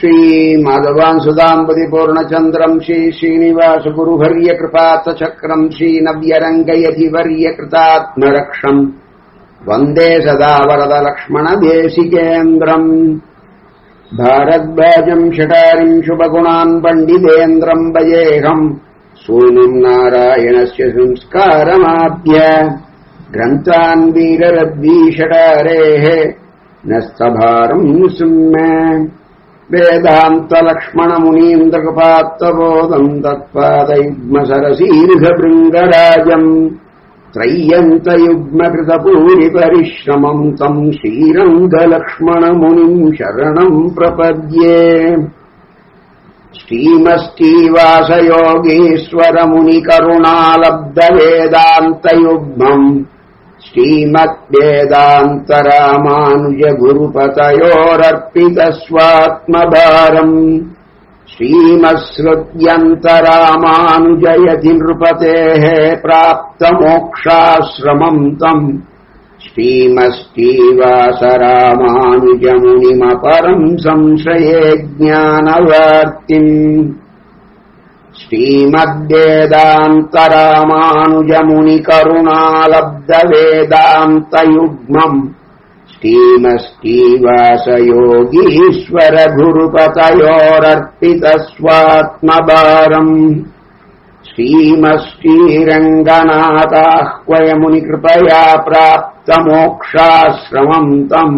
श्रीमाधवान् सुदाम्बति पूर्णचन्द्रम् श्री श्रीनिवासगुरुवर्यकृपात्तचक्रम् श्रीनव्यरङ्गयतिवर्यकृतात्मरक्षम् वन्दे सदा वरदलक्ष्मणदेशिकेन्द्रम् भारद्वाजम् षटारिम् शुभगुणान् पण्डितेन्द्रम् भजेऽहम् सूनुम् नारायणस्य संस्कारमाद्य ग्रन्थान् वीररद्वीषटारेः नस्तभारम् सुम्य वेदान्तलक्ष्मणमुनीन्द्रकृपात्तबोधम् तत्पादयुग्मसरसीर्घभृङ्गराजम् त्रय्यन्तयुग्मकृतपूरिपरिश्रमम् तम् श्रीरङ्गलक्ष्मणमुनिम् शरणम् प्रपद्ये श्रीमस्तीवासयोगीश्वरमुनिकरुणालब्धवेदान्तयुग्मम् श्रीमद्वेदान्तरामानुजगुरुपतयोरर्पितस्वात्मभारम् श्रीमत्सृत्यन्तरामानुजयति नृपतेः प्राप्तमोक्षाश्रमम् तम् श्रीमस्तीवासरामानुजमुनिमपरम् संशये ज्ञानवर्तिम् श्रीमद्वेदान्तरामानुजमुनिकरुणालब्धवेदान्तयुग्मम् श्रीमस्तीवासयोगीश्वरगुरुपतयोरर्पितस्वात्मभारम् श्रीमश्रीरङ्गनाथाह्वयमुनिकृपया प्राप्तमोक्षाश्रमम् तम्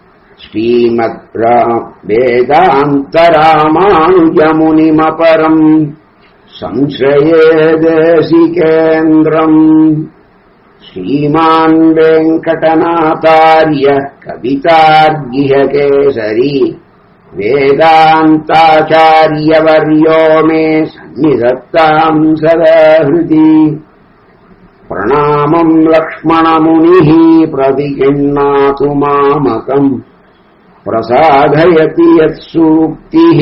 श्रीमद्वेदान्तरामानुजमुनिमपरम् संश्रये देशिकेन्द्रम् श्रीमान् वेङ्कटनाथार्य कवितार्गिहकेसरी वेदान्ताचार्यवर्यो मे सन्निधत्ताम् सदा हृदि प्रणामम् लक्ष्मणमुनिः प्रतिगृह्णातु मामकम् प्रसादयति यत्सूक्तिः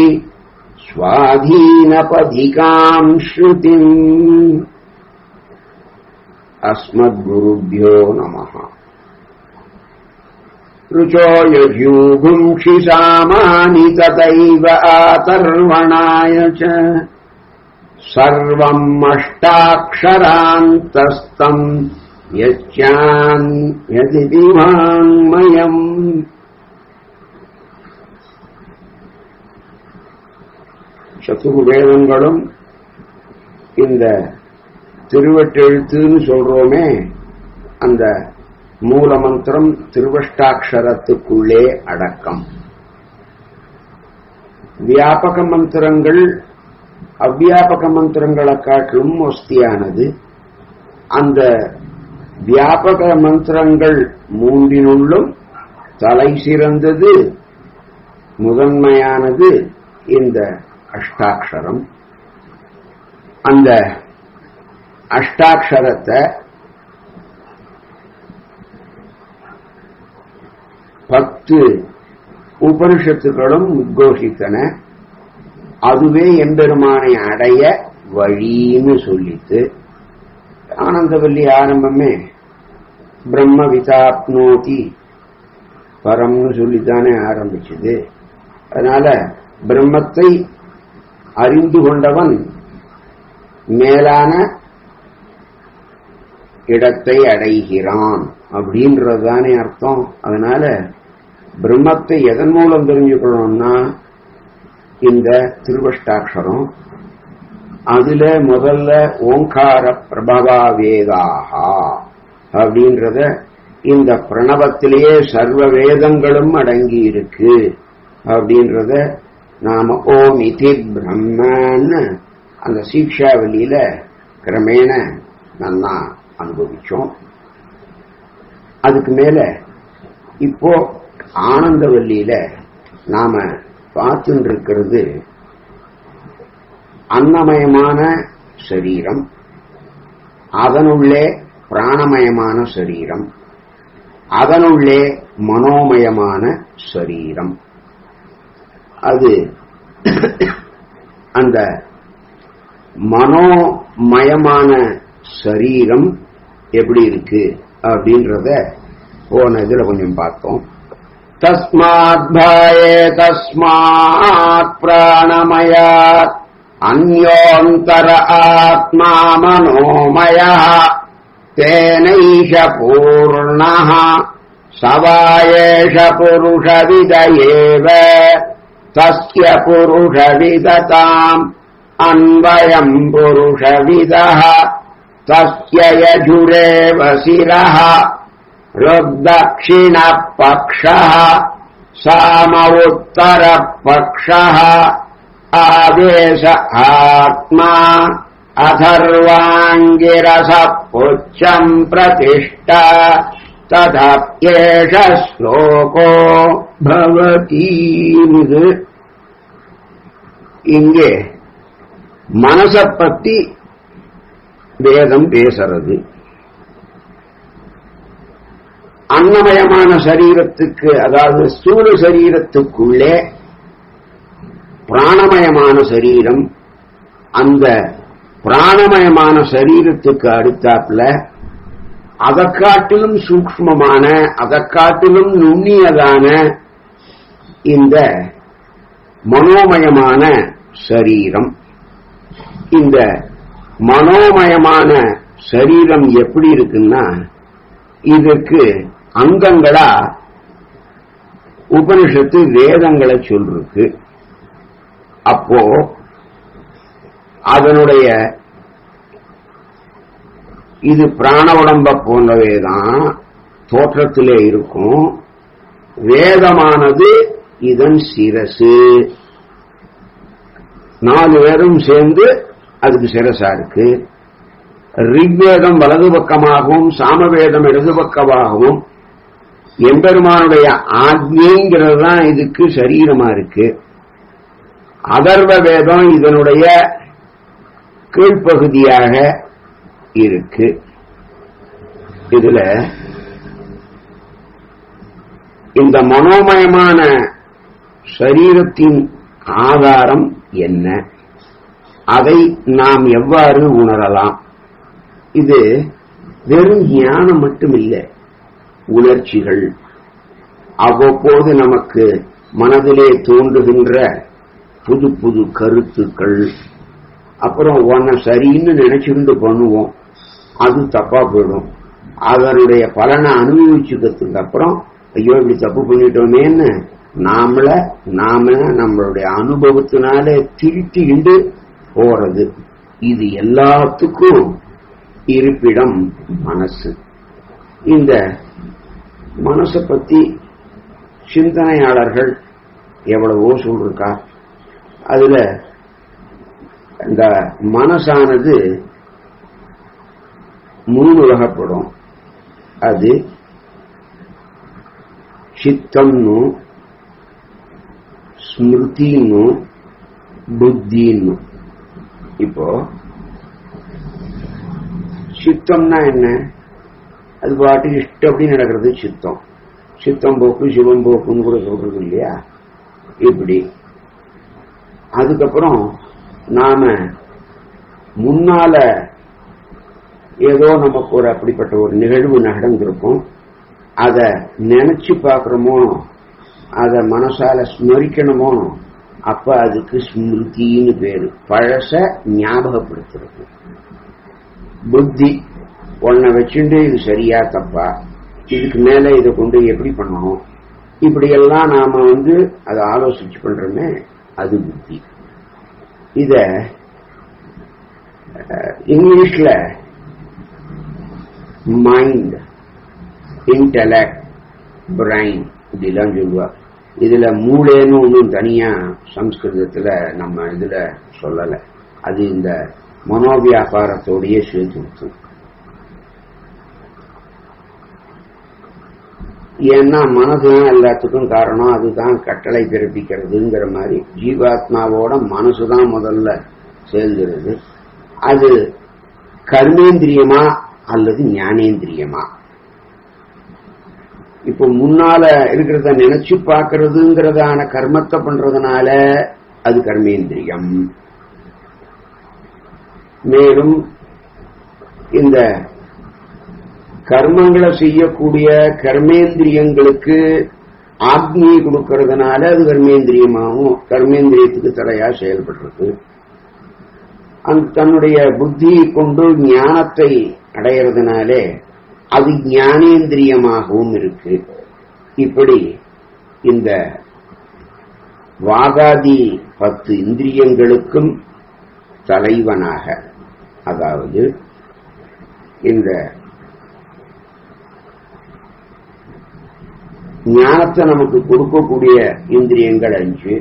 स्वाधीनपथिकाम् श्रुतिम् अस्मद्गुरुभ्यो नमः ऋचो यज्यूगुंषि सामानि तथैव आतर्वणाय च सर्वम् अष्टाक्षरान्तस्तम् यच्चान्यदिति वाङ्मयम् சத்துர்வேதங்களும் இந்த திருவட்டெழுத்துன்னு சொல்றோமே அந்த மூல மந்திரம் திருவஷ்டாட்சரத்துக்குள்ளே அடக்கம் வியாபக மந்திரங்கள் அவ்வியாபக மந்திரங்களை காட்டிலும் ஒஸ்தியானது அந்த வியாபக மந்திரங்கள் மூன்றினுள்ளும் தலை சிறந்தது முதன்மையானது இந்த அஷ்டாட்சரம் அந்த அஷ்டாட்சரத்தை பத்து உபனிஷத்துகளும் உத்கோஷித்தன அதுவே எம்பெருமானை அடைய வழின்னு சொல்லித்து ஆனந்தவல்லி ஆரம்பமே பிரம்ம விதாப்னோதி பரம்னு சொல்லித்தானே ஆரம்பிச்சது அதனால பிரம்மத்தை அறிந்து கொண்டவன் மேலான இடத்தை அடைகிறான் அப்படின்றதுதானே அர்த்தம் அதனால பிரம்மத்தை எதன் மூலம் தெரிஞ்சுக்கணும்னா இந்த திருவஷ்டாட்சரம் அதுல முதல்ல ஓங்கார பிரபவா வேதாகா அப்படின்றத இந்த பிரணவத்திலேயே சர்வ வேதங்களும் அடங்கி இருக்கு அப்படின்றத நாம ஓம் இதி பிரம்மன்னு அந்த சீக்ஷாவலியில கிரமேண நன்னா அனுபவிச்சோம் அதுக்கு மேல இப்போ ஆனந்தவல்லியில நாம பார்த்துட்டு இருக்கிறது அன்னமயமான சரீரம் அதனுள்ளே பிராணமயமான சரீரம் அதனுள்ளே மனோமயமான சரீரம் அது அந்த மனோமயமான சரீரம் எப்படி இருக்கு அப்படின்றத போன இதுல கொஞ்சம் பார்த்தோம் तस्मात् भये तस्मात् प्राणमयात् अन्योऽन्तर आत्मा मनोमयः तेनैष पूर्णः स वा एष पुरुषविद एव तस्य पुरुषविदताम् अन्वयम् पुरुषविदः तस्य यजुरेव शिरः ऋद्दक्षिणपक्षः साम उत्तरपक्षः आदेश आत्मा अथर्वाङ्गिरसः पुच्छम् प्रतिष्ठ तदप्येष ஸ்லோகோ பவதீமிது இங்கே மனச பத்தி வேதம் பேசுறது அன்னமயமான சரீரத்துக்கு அதாவது ஸ்தூல சரீரத்துக்குள்ளே பிராணமயமான சரீரம் அந்த பிராணமயமான சரீரத்துக்கு அடுத்தாப்புல அதை காட்டிலும் சூக்மமான அதை காட்டிலும் நுண்ணியதான இந்த மனோமயமான சரீரம் இந்த மனோமயமான சரீரம் எப்படி இருக்குன்னா இதற்கு அங்கங்களா உபனிஷத்து வேதங்களை சொல்லிருக்கு அப்போ அதனுடைய இது பிராண உடம்ப போன்றவேதான் தோற்றத்திலே இருக்கும் வேதமானது இதன் சிரசு நாலு பேரும் சேர்ந்து அதுக்கு சிரசா இருக்கு ரிக்வேதம் வலது பக்கமாகவும் சாமவேதம் இடது பக்கமாகவும் எம்பெருமானுடைய ஆக்ஞைங்கிறது தான் இதுக்கு சரீரமா இருக்கு அதர்வ வேதம் இதனுடைய கீழ்ப்பகுதியாக இருக்கு இதுல இந்த மனோமயமான சரீரத்தின் ஆதாரம் என்ன அதை நாம் எவ்வாறு உணரலாம் இது வெறும் ஞானம் மட்டும் இல்லை உணர்ச்சிகள் அவ்வப்போது நமக்கு மனதிலே தோன்றுகின்ற புது புது கருத்துக்கள் அப்புறம் உன்னை சரின்னு நினைச்சுக்கிட்டு பண்ணுவோம் அது தப்பா போயிடும் அதனுடைய பலனை அனுபவிச்சுக்கிறதுக்கு அப்புறம் ஐயோ இப்படி தப்பு பண்ணிட்டோமேன்னு நாமள நாம நம்மளுடைய அனுபவத்தினால திருத்திக்கிண்டு போறது இது எல்லாத்துக்கும் இருப்பிடம் மனசு இந்த மனசை பத்தி சிந்தனையாளர்கள் எவ்வளவோ சொல்லிருக்கா அதுல இந்த மனசானது மூணு வகைப்படும் அது சித்தம்னு ஸ்மிருதின்னு புத்தின்னு இப்போ சித்தம்னா என்ன அது பாட்டுக்கு இஷ்டப்படி நடக்கிறது சித்தம் சித்தம் போக்கு சிவம் போக்குன்னு கூட சொல்றது இல்லையா இப்படி அதுக்கப்புறம் நாம முன்னால ஏதோ நமக்கு ஒரு அப்படிப்பட்ட ஒரு நிகழ்வு நடந்திருக்கும் அத நினைச்சு பார்க்கிறோமோ அத மனசால ஸ்மரிக்கணுமோ அப்ப அதுக்கு ஸ்மிருதின்னு பேரு பழச ஞாபகப்படுத்துறது புத்தி உன்னை வச்சுட்டு இது சரியா தப்பா இதுக்கு மேல இதை கொண்டு எப்படி பண்ணணும் இப்படியெல்லாம் நாம வந்து அதை ஆலோசிச்சு பண்றோமே அது புத்தி இத இங்கிலீஷ்ல மைண்ட் இன்டலெக்ட் பிரைன் இப்படிலாம் சொல்லுவா இதுல மூளைன்னு ஒன்றும் தனியா சம்ஸ்கிருதத்துல நம்ம இதுல சொல்லல அது இந்த மனோவியாபாரத்தோடையே சேர்த்து ஏன்னா மனசுதான் எல்லாத்துக்கும் காரணம் அதுதான் கட்டளை பிறப்பிக்கிறதுங்கிற மாதிரி ஜீவாத்மாவோட மனசுதான் முதல்ல சேர்ந்துருது அது கர்மேந்திரியமா அல்லது ஞானேந்திரியமா இப்போ முன்னால இருக்கிறத நினைச்சு பார்க்கறதுங்கிறதான கர்மத்தை பண்றதுனால அது கர்மேந்திரியம் மேலும் இந்த கர்மங்களை செய்யக்கூடிய கர்மேந்திரியங்களுக்கு ஆக்னியை கொடுக்கறதுனால அது கர்மேந்திரியமாகவும் கர்மேந்திரியத்துக்கு தடையா செயல்படுறது அந்த தன்னுடைய புத்தியை கொண்டு ஞானத்தை அடையிறதுனாலே அது ஞானேந்திரியமாகவும் இருக்கு இப்படி இந்த வாகாதி பத்து இந்திரியங்களுக்கும் தலைவனாக அதாவது இந்த ஞானத்தை நமக்கு கொடுக்கக்கூடிய இந்திரியங்கள் அஞ்சு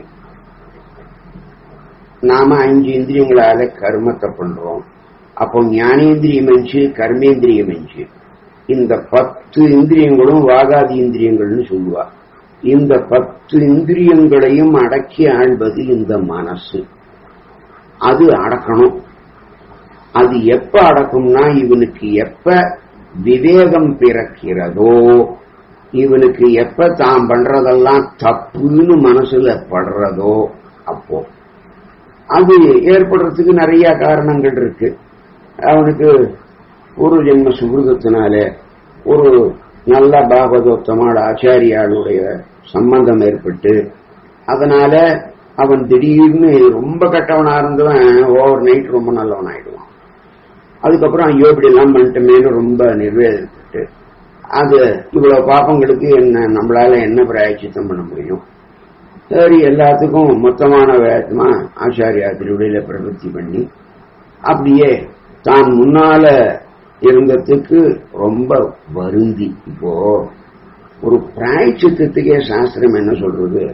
நாம அஞ்சு இந்திரியங்களால கர்மத்தை பண்றோம் அப்போ ஞானேந்திரியம் அஞ்சு கர்மேந்திரியம் அஞ்சு இந்த பத்து இந்திரியங்களும் வாகாதி இந்திரியங்கள்னு சொல்லுவா இந்த பத்து இந்திரியங்களையும் அடக்கி ஆள்வது இந்த மனசு அது அடக்கணும் அது எப்ப அடக்கும்னா இவனுக்கு எப்ப விவேகம் பிறக்கிறதோ இவனுக்கு எப்ப தான் பண்றதெல்லாம் தப்புன்னு மனசுல படுறதோ அப்போ அது ஏற்படுறதுக்கு நிறைய காரணங்கள் இருக்கு அவனுக்கு ஒரு ஜென்ம சுகிருதத்தினால ஒரு நல்ல பாகவதோத்தமாள் ஆச்சாரியாளுடைய சம்பந்தம் ஏற்பட்டு அதனால அவன் திடீர்னு ரொம்ப கெட்டவனா இருந்தவன் ஓவர் நைட் ரொம்ப நல்லவன் ஆயிடுவான் அதுக்கப்புறம் ஐயோ இப்படி எல்லாம் பண்ணிட்டமேனு ரொம்ப நிர்வேதப்பட்டு அது இவ்வளவு பாப்பங்களுக்கு என்ன நம்மளால என்ன பிராயச்சித்தம் பண்ண முடியும் சரி எல்லாத்துக்கும் மொத்தமான வேகமா ஆச்சாரியா திருவிடையில பிரவர்த்தி பண்ணி அப்படியே தான் முன்னால இருந்ததுக்கு ரொம்ப வருந்தி இப்போ ஒரு பிராய்ச்சித்தத்துக்கே சாஸ்திரம் என்ன சொல்றது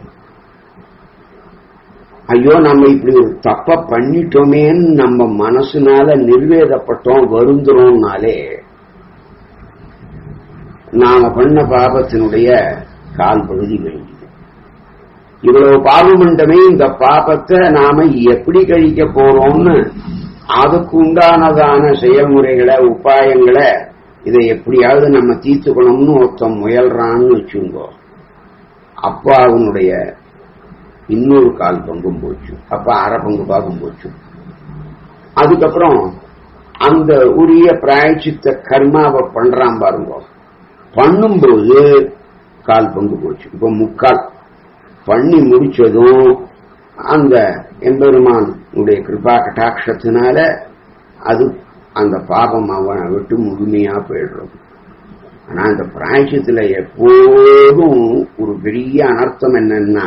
ஐயோ நம்ம இப்படி ஒரு தப்ப பண்ணிட்டோமேன்னு நம்ம மனசுனால நிர்வேதப்பட்டோம் வருந்துறோம்னாலே நாம பண்ண பாபத்தினுடைய கால் பகுதி வேண்டியது இவ்வளவு பாவம் பண்ணமே இந்த பாபத்தை நாம எப்படி கழிக்க போறோம்னு அதுக்கு உண்டானதான செயல்முறைகளை உபாயங்களை இதை எப்படியாவது நம்ம தீர்த்துக்கணும்னு ஒருத்தன் முயல்றான்னு வச்சுங்கோ அப்ப அவனுடைய இன்னொரு கால் பங்கும் போச்சு அப்ப அரை பங்கு பாகம் போச்சு அதுக்கப்புறம் அந்த உரிய பிராயச்சித்த கர்மாவை பண்றான் பாருங்க பண்ணும்போது கால் பங்கு போச்சு இப்ப முக்கால் பண்ணி முடிச்சதும் அந்த எம்பெருமான் உடைய கிருபா கட்டாட்சத்தினால அது அந்த பாபம் அவனை விட்டு முழுமையா போயிடுறது ஆனா இந்த பிராயச்சத்துல எப்போதும் ஒரு பெரிய அனர்த்தம் என்னன்னா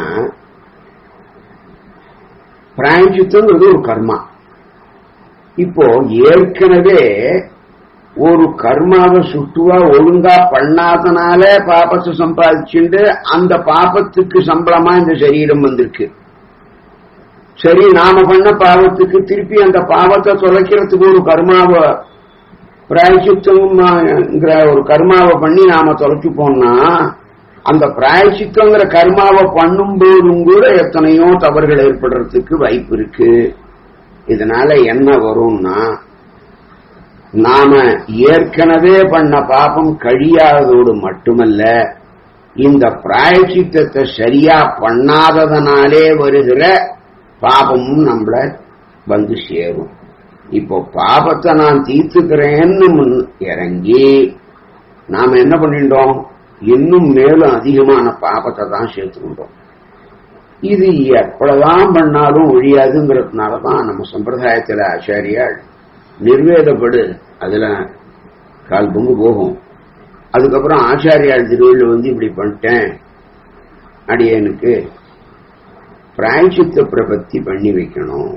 பிராயச்சித்தங்கிறது ஒரு கர்மா இப்போ ஏற்கனவே ஒரு கர்மாவை சுட்டுவா ஒழுங்கா பண்ணாதனால பாபத்தை சம்பாதிச்சுண்டு அந்த பாபத்துக்கு சம்பளமா இந்த சரீரம் வந்திருக்கு சரி நாம பண்ண பாவத்துக்கு திருப்பி அந்த பாவத்தை தொலைக்கிறதுக்கு ஒரு கர்மாவை பிராயச்சித்தங்கிற ஒரு கர்மாவை பண்ணி நாம தொலைச்சுப்போம்னா அந்த பிராயச்சித்தங்கிற கர்மாவை பண்ணும்போதும் கூட எத்தனையோ தவறுகள் ஏற்படுறதுக்கு வாய்ப்பு இருக்கு இதனால என்ன வரும்னா நாம ஏற்கனவே பண்ண பாபம் கழியாததோடு மட்டுமல்ல இந்த பிராயச்சித்தத்தை சரியா பண்ணாததனாலே வருகிற பாபமும் நம்மள வந்து சேரும் இப்போ பாபத்தை நான் தீர்த்துக்கிறேன்னு முன் இறங்கி நாம என்ன பண்ணிட்டோம் இன்னும் மேலும் அதிகமான பாபத்தை தான் சேர்த்துக்கிட்டோம் இது எப்பதான் பண்ணாலும் ஒழியாதுங்கிறதுனாலதான் நம்ம சம்பிரதாயத்துல ஆச்சாரியால் நிர்வேதப்படு அதுல கால் பங்கு போகும் அதுக்கப்புறம் ஆச்சாரியால் திருவிழா வந்து இப்படி பண்ணிட்டேன் அடியனுக்கு பிராய்ச்சித்த பிரபத்தி பண்ணி வைக்கணும்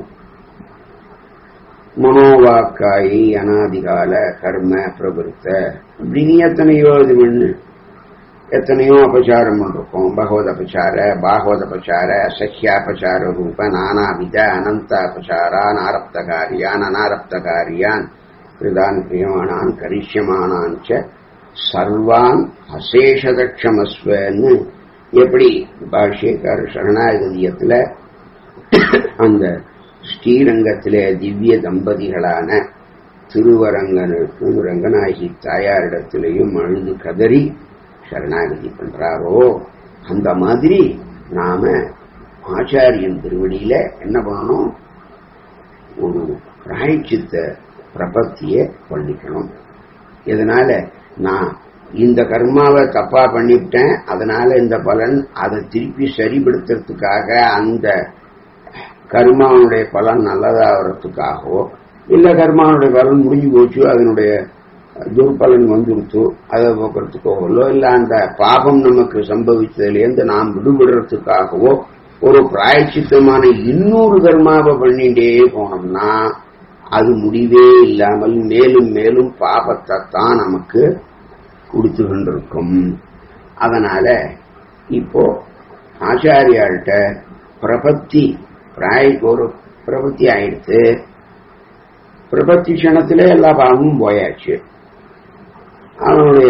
மனோவாக்காயி அனாதிகால கர்ம பிரபுத்த இப்படின்னு எத்தனையோ இது பண்ணு எத்தனையோ அபச்சாரம் பண்ணிருக்கோம் பகவத் அபச்சார பாகவத அபச்சார சஹ்யாபச்சார ரூப நானாவித அனந்த அபச்சாரான் ஆரப்த காரியான் அனாரப்த காரியான் கிருதான் பிரியமானான் கரிஷ்யமானான் சர்வான் அசேஷதக்ஷமஸ்வன்னு எப்படி பாஷ்யக்கார சரணாகதியத்துல அந்த ஸ்ரீரங்கத்திலே திவ்ய தம்பதிகளான திருவரங்கனுக்கும் ரங்கநாயகி தாயாரிடத்திலையும் அழுது கதறி சரணாகதி பண்றாரோ அந்த மாதிரி நாம ஆச்சாரியன் திருவடியில என்ன பண்ணணும் ஒரு பிராய்ச்சித்த பிரபத்திய பண்ணிக்கணும் இதனால நான் இந்த கர்மாவை தப்பா பண்ணிவிட்டேன் அதனால இந்த பலன் அதை திருப்பி சரிப்படுத்துறதுக்காக அந்த கர்மாவுடைய பலன் நல்லதாகிறதுக்காகவோ இல்ல கர்மாவுடைய பலன் முடிஞ்சு போச்சு அதனுடைய துர்பலன் வந்துடுத்து அதை போக்குறதுக்காகவோ இல்ல அந்த பாபம் நமக்கு சம்பவித்ததுலேருந்து நாம் விடுபடுறதுக்காகவோ ஒரு பிராயச்சித்தமான இன்னொரு கர்மாவை பண்ணிட்டே போனோம்னா அது முடிவே இல்லாமல் மேலும் மேலும் பாபத்தை தான் நமக்கு கொடுத்து கொண்டிருக்கும் அதனால இப்போ ஆச்சாரியாள்கிட்ட பிரபத்தி பிராய்க்கு ஒரு பிரபத்தி ஆயிடுத்து பிரபத்தி க்ஷணத்துல எல்லா பாவமும் போயாச்சு அவனுடைய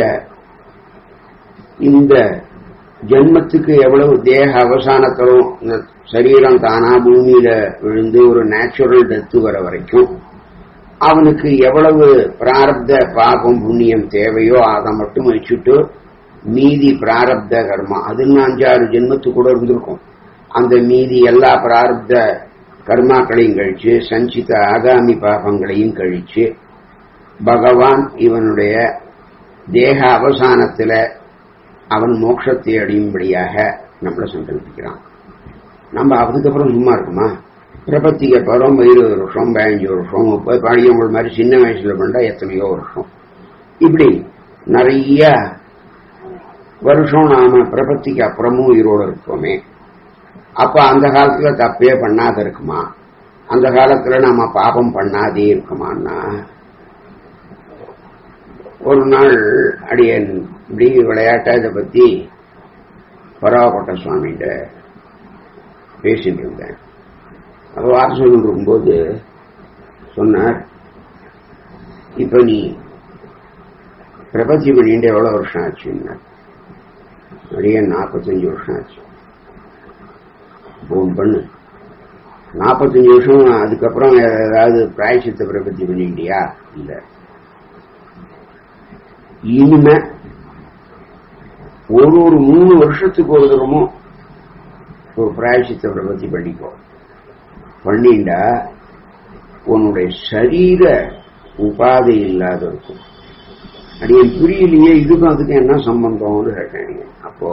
இந்த ஜென்மத்துக்கு எவ்வளவு தேக அவசானத்திலும் இந்த சரீரம் தானா பூமியில விழுந்து ஒரு நேச்சுரல் டெத்து வர வரைக்கும் அவனுக்கு எவ்வளவு பிராரப்த பாபம் புண்ணியம் தேவையோ அதை மட்டும் வச்சுட்டு மீதி பிராரப்த கர்மா அது இன்னும் அஞ்சாறு ஜென்மத்து கூட இருந்திருக்கும் அந்த மீதி எல்லா பிராரப்த கர்மாக்களையும் கழிச்சு சஞ்சித ஆகாமி பாபங்களையும் கழிச்சு பகவான் இவனுடைய தேக அவசானத்துல அவன் மோட்சத்தை அடையும்படியாக நம்மளை சங்கல்பிக்கிறான் நம்ம அதுக்கப்புறம் சும்மா இருக்குமா பிரபத்திக்கு அப்புறம் இருபது வருஷம் பதினஞ்சு வருஷம் முப்பது பாடியவங்க மாதிரி சின்ன வயசுல பண்ணா எத்தனையோ வருஷம் இப்படி நிறைய வருஷம் நாம பிரபத்திக்கு அப்புறமும் உயிரோடு இருப்போமே அப்ப அந்த காலத்துல தப்பே பண்ணாத இருக்குமா அந்த காலத்துல நாம பாபம் பண்ணாதே இருக்குமான்னா ஒரு நாள் அடியன் இப்படி விளையாட்டா இதை பத்தி பராவப்பட்ட சுவாமிகிட்ட பேசிட்டு இருந்தேன் அப்ப வார்த்தை சொல்லிட்டு இருக்கும்போது சொன்னார் இப்ப நீ பிரபத்தி பண்ணிட்டு எவ்வளவு வருஷம் ஆச்சுன்னா அப்படியே நாற்பத்தஞ்சு வருஷம் ஆச்சு போன் பண்ணு நாற்பத்தஞ்சு வருஷம் அதுக்கப்புறம் ஏதாவது பிராயசித்த பிரபத்தி பண்ணிட்டியா இல்ல இனிமே ஒரு ஒரு மூணு வருஷத்துக்கு ஒரு தரமும் ஒரு பிராயசித்த பிரபத்தி பண்ணிக்கோ பண்ணிண்டா உன்னுடைய சரீர உபாதை இல்லாத இருக்கும் அடியே புரியலையே இதுக்கும் அதுக்கும் என்ன சம்பந்தம்னு கேட்டேன் அப்போ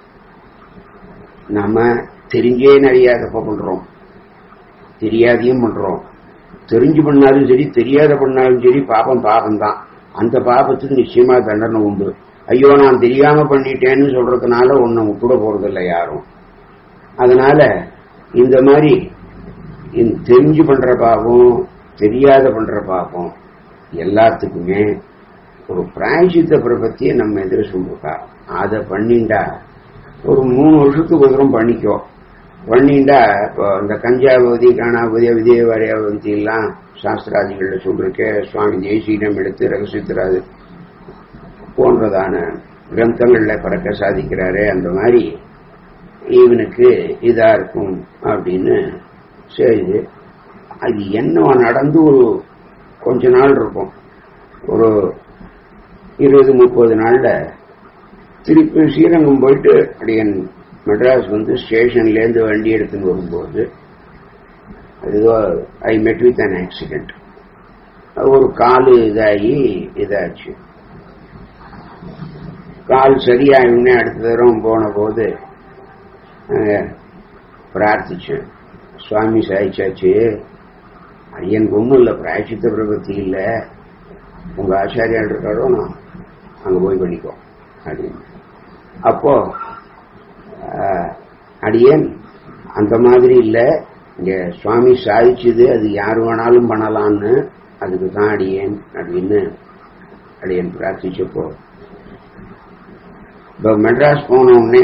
நாம தெரிஞ்சே நிறைய தப்ப பண்றோம் தெரியாதையும் பண்றோம் தெரிஞ்சு பண்ணாலும் சரி தெரியாத பண்ணாலும் சரி பாபம் பாபம் தான் அந்த பாபத்துக்கு நிச்சயமா தண்டனை உண்டு ஐயோ நான் தெரியாம பண்ணிட்டேன்னு சொல்றதுனால உன்னை விட்டுட போறதில்லை யாரும் அதனால இந்த மாதிரி தெரிஞ்சு பண்ற பாவம் தெரியாத பண்ற பாவம் எல்லாத்துக்குமே ஒரு பிராயசித்த பிரபத்தியை நம்ம எதிர சொல்லிருக்கா அதை பண்ணிண்டா ஒரு மூணு வருஷத்துக்கு ஒரு தூரம் பண்ணிக்கோ பண்ணிண்டா இப்போ இந்த கஞ்சாவதி காணாவதி விஜயவாரியாவதி எல்லாம் சாஸ்திராதிகள்ல சொல்லிருக்க சுவாமி தேசியிடம் எடுத்து ரகசியத்திராது போன்றதான கிரந்தங்கள்ல பறக்க சாதிக்கிறாரே அந்த மாதிரி இவனுக்கு இதா இருக்கும் அப்படின்னு சரி அது என்ன நடந்து ஒரு கொஞ்ச நாள் இருக்கும் ஒரு இருபது முப்பது நாள்ல திருப்பி ஸ்ரீரங்கம் போயிட்டு அப்படியன் மெட்ராஸ் வந்து ஸ்டேஷன்லேருந்து வண்டி எடுத்துன்னு வரும்போது ஏதோ ஐ மெட் வித் அன் ஆக்சிடென்ட் ஒரு காலு இதாகி இதாச்சு கால் சரியாயுன்னே அடுத்த தரம் போன போது பிரார்த்திச்சேன் சுவாமி சாய்ச்சாச்சு அடியனுக்கு ஒன்றும் இல்லை பிராய்ச்சித்த பிரபத்தி இல்லை உங்க ஆச்சாரியால் இருக்காரோ நான் அங்க போய் பண்ணிக்கோ அப்படின்னு அப்போ அடியன் அந்த மாதிரி இல்லை இங்க சுவாமி சாதிச்சது அது யார் வேணாலும் பண்ணலான்னு அதுக்கு தான் அடியேன் அப்படின்னு அடியன் பிரார்த்திச்சப்போ இப்போ மெட்ராஸ் போன உடனே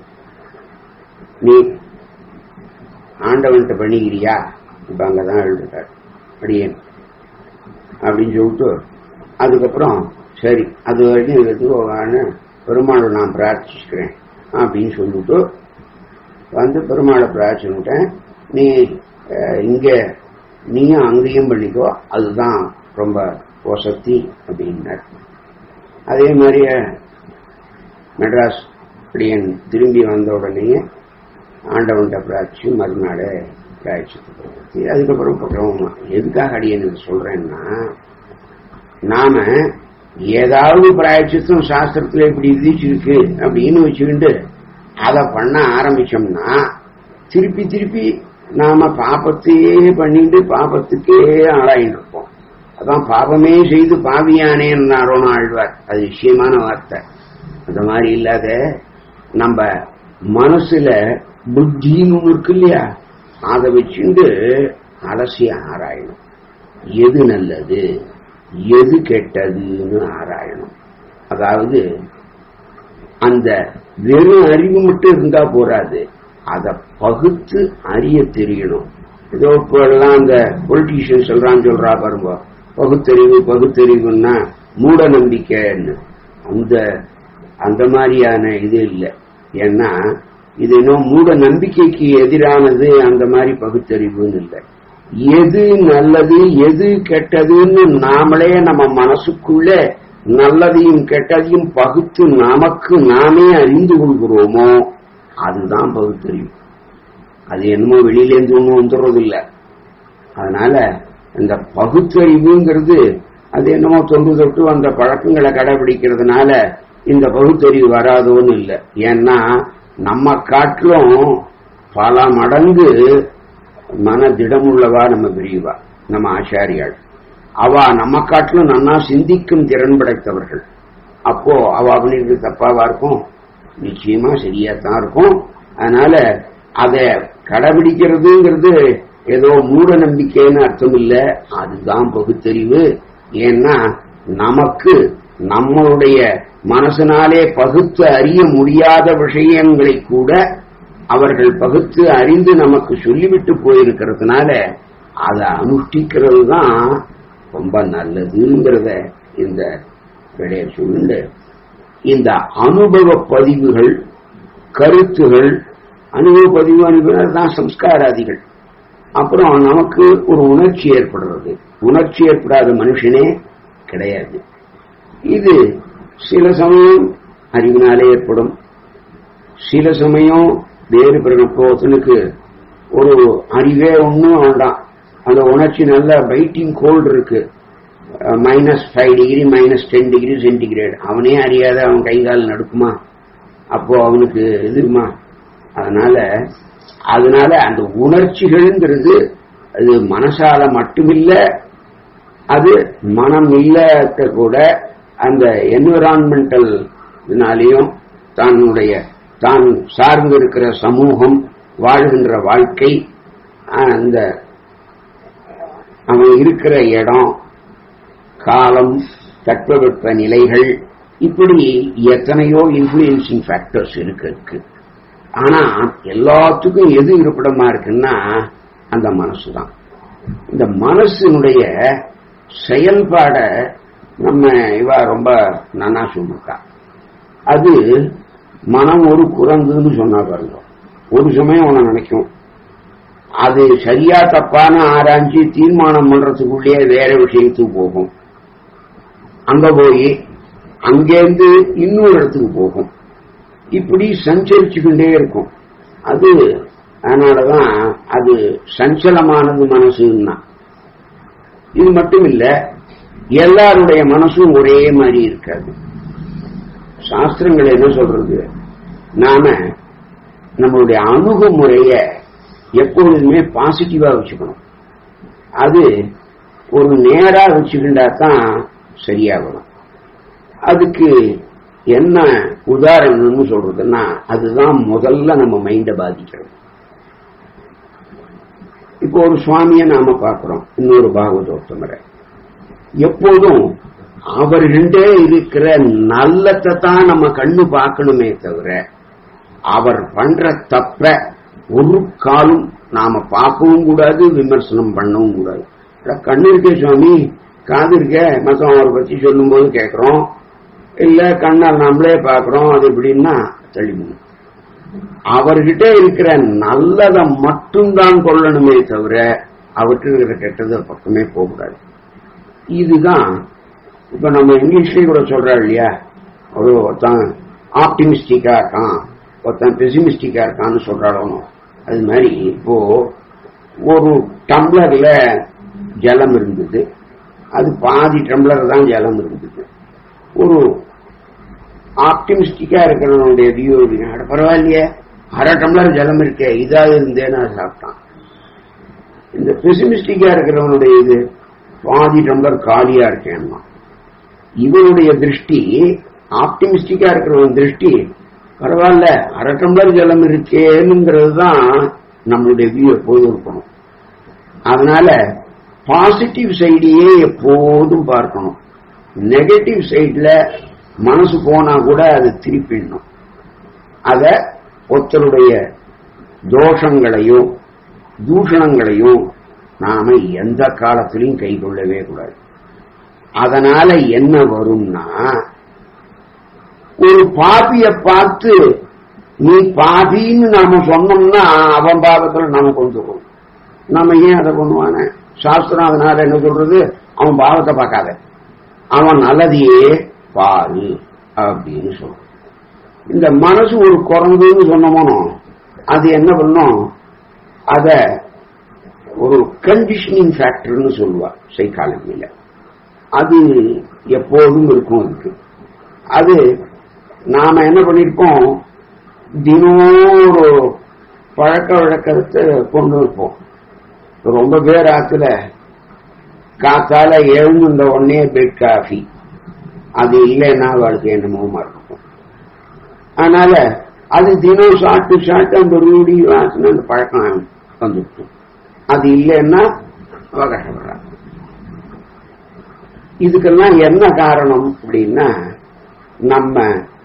நீ ஆண்டவன்கிட்ட பண்ணிக்கிறியா இப்ப அங்கதான் எழுதுட்டார் அடியேன் அப்படின்னு சொல்லிட்டு அதுக்கப்புறம் சரி அது வரைக்கும் எடுத்துக்கோவான்னு பெருமாளை நான் பிரார்த்திச்சுக்கிறேன் அப்படின்னு சொல்லிட்டு வந்து பெருமாளை பிரார்த்திச்சுட்டேன் நீ இங்க நீயும் அங்கேயும் பண்ணிக்கோ அதுதான் ரொம்ப வசதி அப்படின்னார் அதே மாதிரி மெட்ராஸ் அடியன் திரும்பி வந்த உடனேயே ஆண்டவன்கிட்ட பிரார்த்திச்சு மறுநாள் பிராய்ச்சி அதுக்கப்புறம் பக்கம் எதுக்காக அடியன் சொல்றேன்னா நாம ஏதாவது பிராயச்சித்தம் சாஸ்திரத்துல இப்படி விதிச்சிருக்கு அப்படின்னு வச்சுக்கிட்டு அதை பண்ண ஆரம்பிச்சோம்னா திருப்பி திருப்பி நாம பாபத்தையே பண்ணிட்டு பாபத்துக்கே ஆளாயிட்டு இருப்போம் அதான் பாபமே செய்து பாவியானேன்னு ஆழ்வார் அது விஷயமான வார்த்தை அந்த மாதிரி இல்லாத நம்ம மனசுல புத்தின்னு ஒண்ணு இருக்கு இல்லையா அதை வச்சுட்டு அலசி ஆராயணும் எது நல்லது எது கெட்டதுன்னு ஆராயணும் அதாவது அந்த வெறும் அறிவு மட்டும் இருந்தா போராது அதை பகுத்து அறிய தெரியணும் ஏதோ இப்போ எல்லாம் அந்த பொலிட்டீஷியன் சொல்றான்னு சொல்றா பாருங்க பகுத்தறிவு பகுத்தறிவுன்னா மூட நம்பிக்கைன்னு அந்த அந்த மாதிரியான இது இல்லை ஏன்னா இது இன்னும் மூட நம்பிக்கைக்கு எதிரானது அந்த மாதிரி பகுத்தறிவுன்னு இல்லை எது நல்லது எது கெட்டதுன்னு நாமளே நம்ம மனசுக்குள்ள நல்லதையும் கெட்டதையும் பகுத்து நமக்கு நாமே அறிந்து கொள்கிறோமோ அதுதான் பகுத்தறிவு அது என்னமோ வெளியிலேருந்து ஒன்றும் வந்துடுறது இல்லை அதனால இந்த பகுத்தறிவுங்கிறது அது என்னமோ தொன்று தொட்டு அந்த பழக்கங்களை கடைபிடிக்கிறதுனால இந்த பகுத்தறிவு வராதோன்னு இல்லை ஏன்னா நம்ம காட்டிலும் பல மடங்கு மன திடமுள்ளவா நம்ம பெரியவா நம்ம ஆச்சாரியாள் அவ நம்ம காட்டிலும் நன்னா சிந்திக்கும் திறன் படைத்தவர்கள் அப்போ அவ பண்ணிட்டு தப்பாவா இருக்கும் நிச்சயமா சரியா தான் இருக்கும் அதனால அதை கடைபிடிக்கிறதுங்கிறது ஏதோ மூட நம்பிக்கைன்னு அர்த்தம் இல்ல அதுதான் பகுத்தறிவு ஏன்னா நமக்கு நம்மளுடைய மனசனாலே பகுத்து அறிய முடியாத விஷயங்களை கூட அவர்கள் பகுத்து அறிந்து நமக்கு சொல்லிவிட்டு போயிருக்கிறதுனால அதை அனுஷ்டிக்கிறது தான் ரொம்ப நல்லதுங்கிறத இந்த விடைய சொல்லுண்டு இந்த அனுபவ பதிவுகள் கருத்துகள் அனுபவ பதிவு அனுபவம் தான் சம்ஸ்காராதிகள் அப்புறம் நமக்கு ஒரு உணர்ச்சி ஏற்படுறது உணர்ச்சி ஏற்படாத மனுஷனே கிடையாது இது சில சமயம் அறிவினாலே ஏற்படும் சில சமயம் வேறு பிறகு ஒரு அறிவே ஒன்றும் வேண்டாம் அந்த உணர்ச்சி நல்ல பைட்டிங் கோல்டு இருக்கு minus five degree minus ten degree centigrade அவனே அறியாத அவன் கை கால் நடுக்குமா அப்போ அவனுக்கு இதுமா அதனால அதனால அந்த உணர்ச்சிகள்ங்கிறது அது மனசால மட்டுமில்ல அது மனம் இல்லாத கூட அந்த என்விரான்மெண்டல் இதனாலேயும் தன்னுடைய தான் சார்ந்து இருக்கிற சமூகம் வாழ்கின்ற வாழ்க்கை அந்த அவன் இருக்கிற இடம் காலம் தட்பவெப்ப நிலைகள் இப்படி எத்தனையோ இன்ஃபுளுன்சிங் ஃபேக்டர்ஸ் இருக்கு இருக்கு ஆனா எல்லாத்துக்கும் எது இருப்பிடமா இருக்குன்னா அந்த மனசு தான் இந்த மனசினுடைய செயல்பாட நம்ம இவா ரொம்ப நன்னா சொல்லிருக்கா அது மனம் ஒரு குரங்குன்னு சொன்னா பாருங்க ஒரு சமயம் உன நினைக்கும் அது சரியா தப்பான ஆராய்ச்சி தீர்மானம் பண்றதுக்குள்ளேயே வேற விஷயத்துக்கு போகும் அங்க போய் அங்கேருந்து இன்னொரு இடத்துக்கு போகும் இப்படி சஞ்சரிச்சுக்கிட்டே இருக்கும் அது அதனாலதான் அது சஞ்சலமானது மனசுன்னா இது மட்டும் இல்ல எல்லாருடைய மனசும் ஒரே மாதிரி இருக்காது சாஸ்திரங்கள் என்ன சொல்றது நாம நம்மளுடைய அணுகுமுறைய எப்பொழுதுமே பாசிட்டிவா வச்சுக்கணும் அது ஒரு நேரா வச்சுக்கிட்டா தான் சரியாகணும் அதுக்கு என்ன உதாரணம்னு சொல்றதுன்னா அதுதான் முதல்ல நம்ம மைண்ட பாதிக்கிறது இப்போ ஒரு சுவாமியை நாம பார்க்கிறோம் இன்னொரு பாகவதோத்தமரை எப்போதும் அவர்கிட்டே இருக்கிற நல்லத்தை தான் நம்ம கண்ணு பார்க்கணுமே தவிர அவர் பண்ற தப்ப ஒரு காலும் நாம பார்க்கவும் கூடாது விமர்சனம் பண்ணவும் கூடாது கண்ணு இருக்கே சுவாமி காது இருக்க மத்தவங்க அவரை பத்தி சொல்லும் போது கேட்கிறோம் இல்ல கண்ணால் நம்மளே பார்க்கிறோம் அது எப்படின்னா தெளிவு அவர்கிட்ட இருக்கிற நல்லதை மட்டும்தான் கொள்ளணுமே தவிர அவர்கிட்ட இருக்கிற கெட்டதை பக்கமே போகக்கூடாது இதுதான் இப்ப நம்ம இங்கிலீஷ்லயும் கூட சொல்றா இல்லையா ஒரு ஒருத்தன் ஆப்டிமிஸ்டிக்கா இருக்கான் ஒருத்தன் பெசிமிஸ்டிக்கா இருக்கான்னு சொல்றாலும் அது மாதிரி இப்போ ஒரு டம்ளர்ல ஜலம் இருந்தது அது பாதி டம்ளர் தான் ஜலம் இருந்தது ஒரு ஆப்டிமிஸ்டிக்கா இருக்கிறவனுடைய வியூ அப்படின்னா அட பரவாயில்லையே அரை டம்ளர் ஜலம் இருக்கே இதாக இருந்தேன்னு சாப்பிட்டான் இந்த பெசிமிஸ்டிக்கா இருக்கிறவனுடைய இது பாதி டம்ளர் காலியா இருக்கேன்னா இவனுடைய திருஷ்டி ஆப்டிமிஸ்டிக்கா இருக்கிறவன் திருஷ்டி பரவாயில்ல அரை டம்ளர் ஜலம் இருக்கேனுங்கிறது தான் நம்மளுடைய வியூ எப்போதும் இருக்கணும் அதனால பாசிட்டிவ் சைடையே எப்போதும் பார்க்கணும் நெகட்டிவ் சைட்ல மனசு போனா கூட அது திருப்பிடணும் அத ஒருத்தருடைய தோஷங்களையும் தூஷணங்களையும் நாம எந்த காலத்திலையும் கை கொள்ளவே கூடாது அதனால என்ன வரும்னா ஒரு பாபிய பார்த்து நீ பாபின்னு நாம சொன்னோம்னா அவன் பாவத்துல நாம கொண்டுருவோம் நம்ம ஏன் அதை பண்ணுவானே சாஸ்திரம் அதனால என்ன சொல்றது அவன் பாவத்தை பார்க்காத அவன் நல்லதையே பாரு அப்படின்னு சொல்றான் இந்த மனசு ஒரு குரங்குன்னு சொன்னோமோ அது என்ன பண்ணும் அத ஒரு கண்டிஷனிங் ஃபேக்டர்னு சொல்லுவா சைக்காலஜியில அது எப்போதும் இருக்கும் அதுக்கு அது நாம என்ன பண்ணிருப்போம் தினம் ஒரு பழக்க வழக்கத்தை கொண்டு இருப்போம் ரொம்ப பேர் ஆத்துல காத்தால எழுந்த உடனே பெட் காஃபி அது இல்லைன்னா அவளுக்கு என்னமோமா இருக்கும் அதனால அது தினம் சாப்பிட்டு சாப்பிட்டு அந்த ரூடி வாசனை அந்த பழக்கம் வந்துட்டு அது இல்லைன்னா அவ கஷ்டப்படுறா இதுக்கெல்லாம் என்ன காரணம் அப்படின்னா நம்ம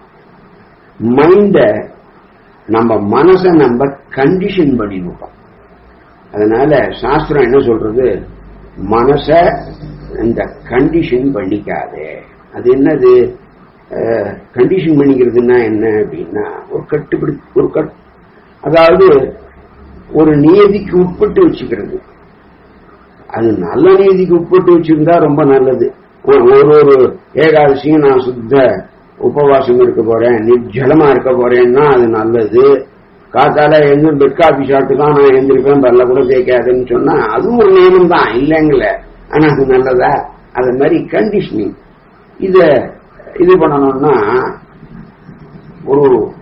மைண்ட நம்ம மனசை நம்ம கண்டிஷன் பண்ணிவிட்டோம் அதனால சாஸ்திரம் என்ன சொல்றது மனச இந்த கண்டிஷன் பண்ணிக்காதே அது என்னது கண்டிஷன் பண்ணிக்கிறதுனா என்ன அப்படின்னா ஒரு கட்டுப்பிடி ஒரு கட் அதாவது ஒரு நியதிக்கு உட்பட்டு வச்சுக்கிறது அது நல்ல நீதிக்கு உட்பட்டு வச்சிருந்தா ரொம்ப நல்லது ஒரு ஒரு ஏகாதசியும் நான் சுத்த உபவாசம் இருக்க போறேன் நிர்ஜலமா இருக்க போறேன்னா அது நல்லது காத்தால எங்க பெட் காபி சாப்பிட்டு தான் நான் எழுந்திருப்பேன் பல்ல கூட தேய்க்காதுன்னு சொன்னா அதுவும் ஒரு நியமம் தான் இல்லைங்கள ஆனா அது நல்லதா அது மாதிரி கண்டிஷனிங் இத இது பண்ணணும்னா ஒரு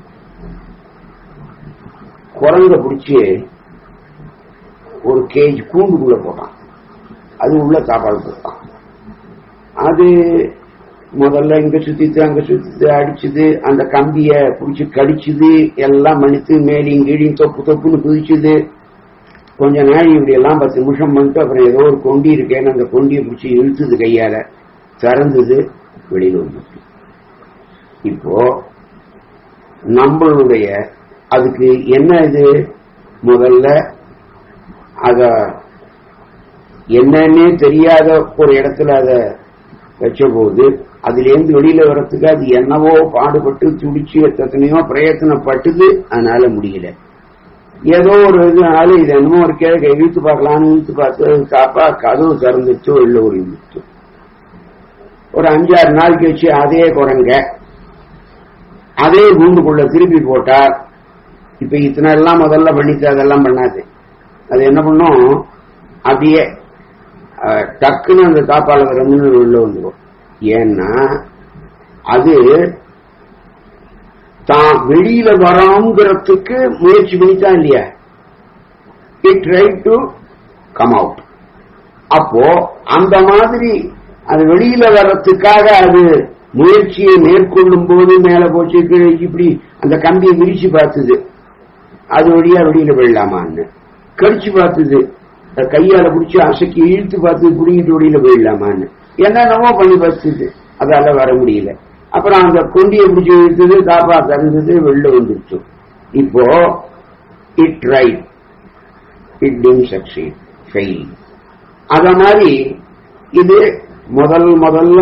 குரங்க பிடிச்சி ஒரு கேஜ் கூண்டுக்குள்ள போட்டான் அது உள்ள சாப்பாடு போட்டான் அது முதல்ல இங்க சுத்திட்டு அங்க சுத்திட்டு அடிச்சுது அந்த கம்பிய பிடிச்சி கடிச்சுது எல்லாம் மன்னித்து மேலையும் கீழையும் தொப்பு தொப்புன்னு குதிச்சுது கொஞ்ச நாள் இப்படி எல்லாம் பத்து நிமிஷம் பண்ணிட்டு அப்புறம் ஏதோ ஒரு கொண்டி இருக்கேன்னு அந்த கொண்டியை பிடிச்சி இழுத்துது கையால திறந்தது வெளியில வந்துச்சு இப்போ நம்மளுடைய அதுக்கு என்ன இது முதல்ல அத என்னன்னே தெரியாத ஒரு இடத்துல அத வச்ச போது அதுல இருந்து வெளியில வர்றதுக்கு அது என்னவோ பாடுபட்டு துடிச்சு எத்தனையோ பிரயத்தனப்பட்டது அதனால முடியல ஏதோ ஒரு இதனால இது என்னமோ ஒரு கேட்க இழுத்து பார்க்கலாம்னு இழுத்து பார்த்து காப்பா கதவு திறந்துச்சு வெளில ஒளிந்துச்சு ஒரு அஞ்சாறு நாள் கழிச்சு அதே குரங்க அதே கூண்டுக்குள்ள திருப்பி போட்டா இப்ப இத்தனை எல்லாம் முதல்ல பண்ணிட்டு அதெல்லாம் பண்ணாது அது என்ன பண்ணும் அப்படியே டக்குன்னு அந்த தாப்பால ரம்னு உள்ள வந்துடும் ஏன்னா அது தான் வெளியில வராங்கிறதுக்கு முயற்சி பண்ணித்தான் இல்லையா it try to come out அப்போ அந்த மாதிரி அது வெளியில வர்றதுக்காக அது முயற்சியை மேற்கொள்ளும் போது மேல போச்சு கீழே இப்படி அந்த கம்பியை விரிச்சு பார்த்தது அது வழியா வெளியில போயிடலாமான்னு கடிச்சு பார்த்தது கையால பிடிச்சி அசைக்கி இழுத்து பார்த்து புடிங்கிட்டு வெளியில போயிடலாமான்னு என்னென்னமோ பண்ணி பார்த்தது அதால வர முடியல அப்புறம் அந்த கொண்டியை பிடிச்சி இழுத்தது தாப்பா திறந்தது வெளில வந்துருச்சு இப்போ it right it dim succeed fail அத மாதிரி இது முதல் முதல்ல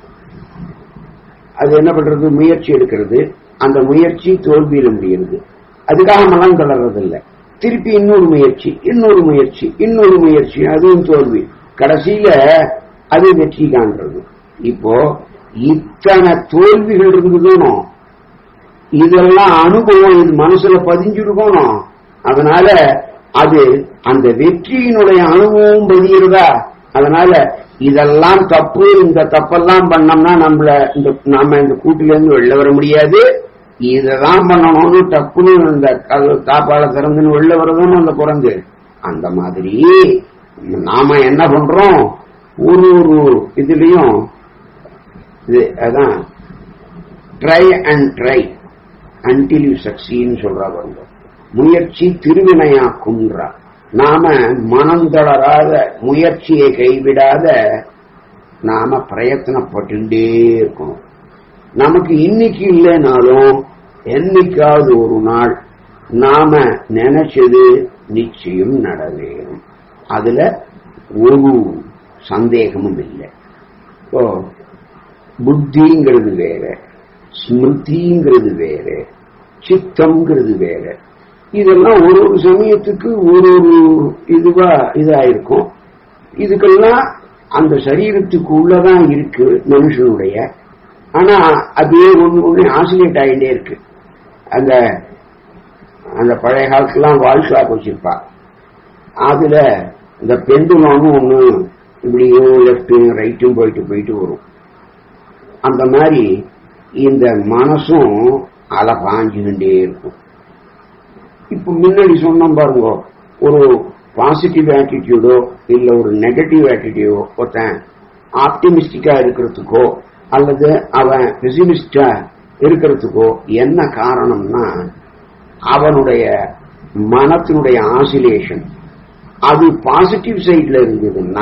அது என்ன பண்றது முயற்சி எடுக்கிறது அந்த முயற்சி தோல்வியில முடியுது அதுக்காக மனம் தளர்றதில்லை திருப்பி இன்னொரு முயற்சி இன்னொரு முயற்சி இன்னொரு முயற்சி அதுவும் தோல்வி கடைசியில அது வெற்றி காண்றது இப்போ இத்தனை தோல்விகள் இருந்ததுனும் இதெல்லாம் அனுபவம் இது மனசுல பதிஞ்சிருக்கணும் அதனால அது அந்த வெற்றியினுடைய அனுபவம் பதிகிறதா அதனால இதெல்லாம் தப்பு இந்த தப்பெல்லாம் பண்ணோம்னா நம்மள இந்த நாம இந்த கூட்டில இருந்து வெளில வர முடியாது இததான் பண்ணணும்னு டப்புன்னு இந்த கதவு தாப்பால திறந்துன்னு வெளில வரதுன்னு அந்த குரங்கு அந்த மாதிரி நாம என்ன பண்றோம் ஒரு ஒரு இதுலயும் இது அதான் try and try until you சக்சீன்னு சொல்றா பாருங்க முயற்சி திருவினையாக்கும்ன்றா நாம மனம் தளராத முயற்சியை கைவிடாத நாம பிரயத்தனப்பட்டுட்டே இருக்கணும் நமக்கு இன்னைக்கு இல்லைனாலும் என்னைக்காவது ஒரு நாள் நாம நினைச்சது நிச்சயம் நடவேறும் அதுல ஒரு சந்தேகமும் இல்லை இப்போ புத்திங்கிறது வேற ஸ்மிருதிங்கிறது வேற சித்தம்ங்கிறது வேற இதெல்லாம் ஒரு ஒரு சமயத்துக்கு ஒரு ஒரு இதுவா இதாயிருக்கும் இதுக்கெல்லாம் அந்த சரீரத்துக்கு உள்ளதான் இருக்கு மனுஷனுடைய ஆனா அதே ஒண்ணு ஒண்ணு ஆசிலேட் ஆகிட்டே இருக்கு அந்த அந்த பழைய காலத்துலாம் வால் ஷாப் வச்சிருப்பா அதுல இந்த பெண்டுலான்னு ஒண்ணு இப்படியும் லெப்டும் ரைட்டும் போயிட்டு போயிட்டு வரும் அந்த மாதிரி இந்த மனசும் அலை பாஞ்சுக்கிட்டே இருக்கும் இப்ப முன்னாடி சொன்னோம் பாருங்க ஒரு பாசிட்டிவ் ஆட்டிடியூடோ இல்ல ஒரு நெகட்டிவ் ஆட்டிடியூடோ ஒருத்தன் ஆப்டிமிஸ்டிக்கா இருக்கிறதுக்கோ அல்லது அவன் பெசிமிஸ்டா இருக்கிறதுக்கோ என்ன காரணம்னா அவனுடைய மனத்தினுடைய ஆசிலேஷன் அது பாசிட்டிவ் சைட்ல இருந்ததுன்னா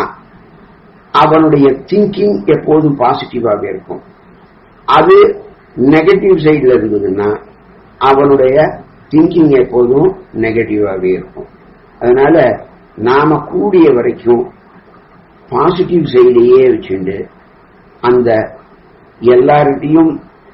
அவனுடைய திங்கிங் எப்போதும் பாசிட்டிவாக இருக்கும் அது நெகட்டிவ் சைட்ல இருந்ததுன்னா அவனுடைய திங்கிங் எப்போதும் நெகட்டிவாகவே இருக்கும் அதனால நாம கூடிய வரைக்கும் பாசிட்டிவ் சைடையே வச்சுண்டு அந்த எல்லார்கிட்டையும்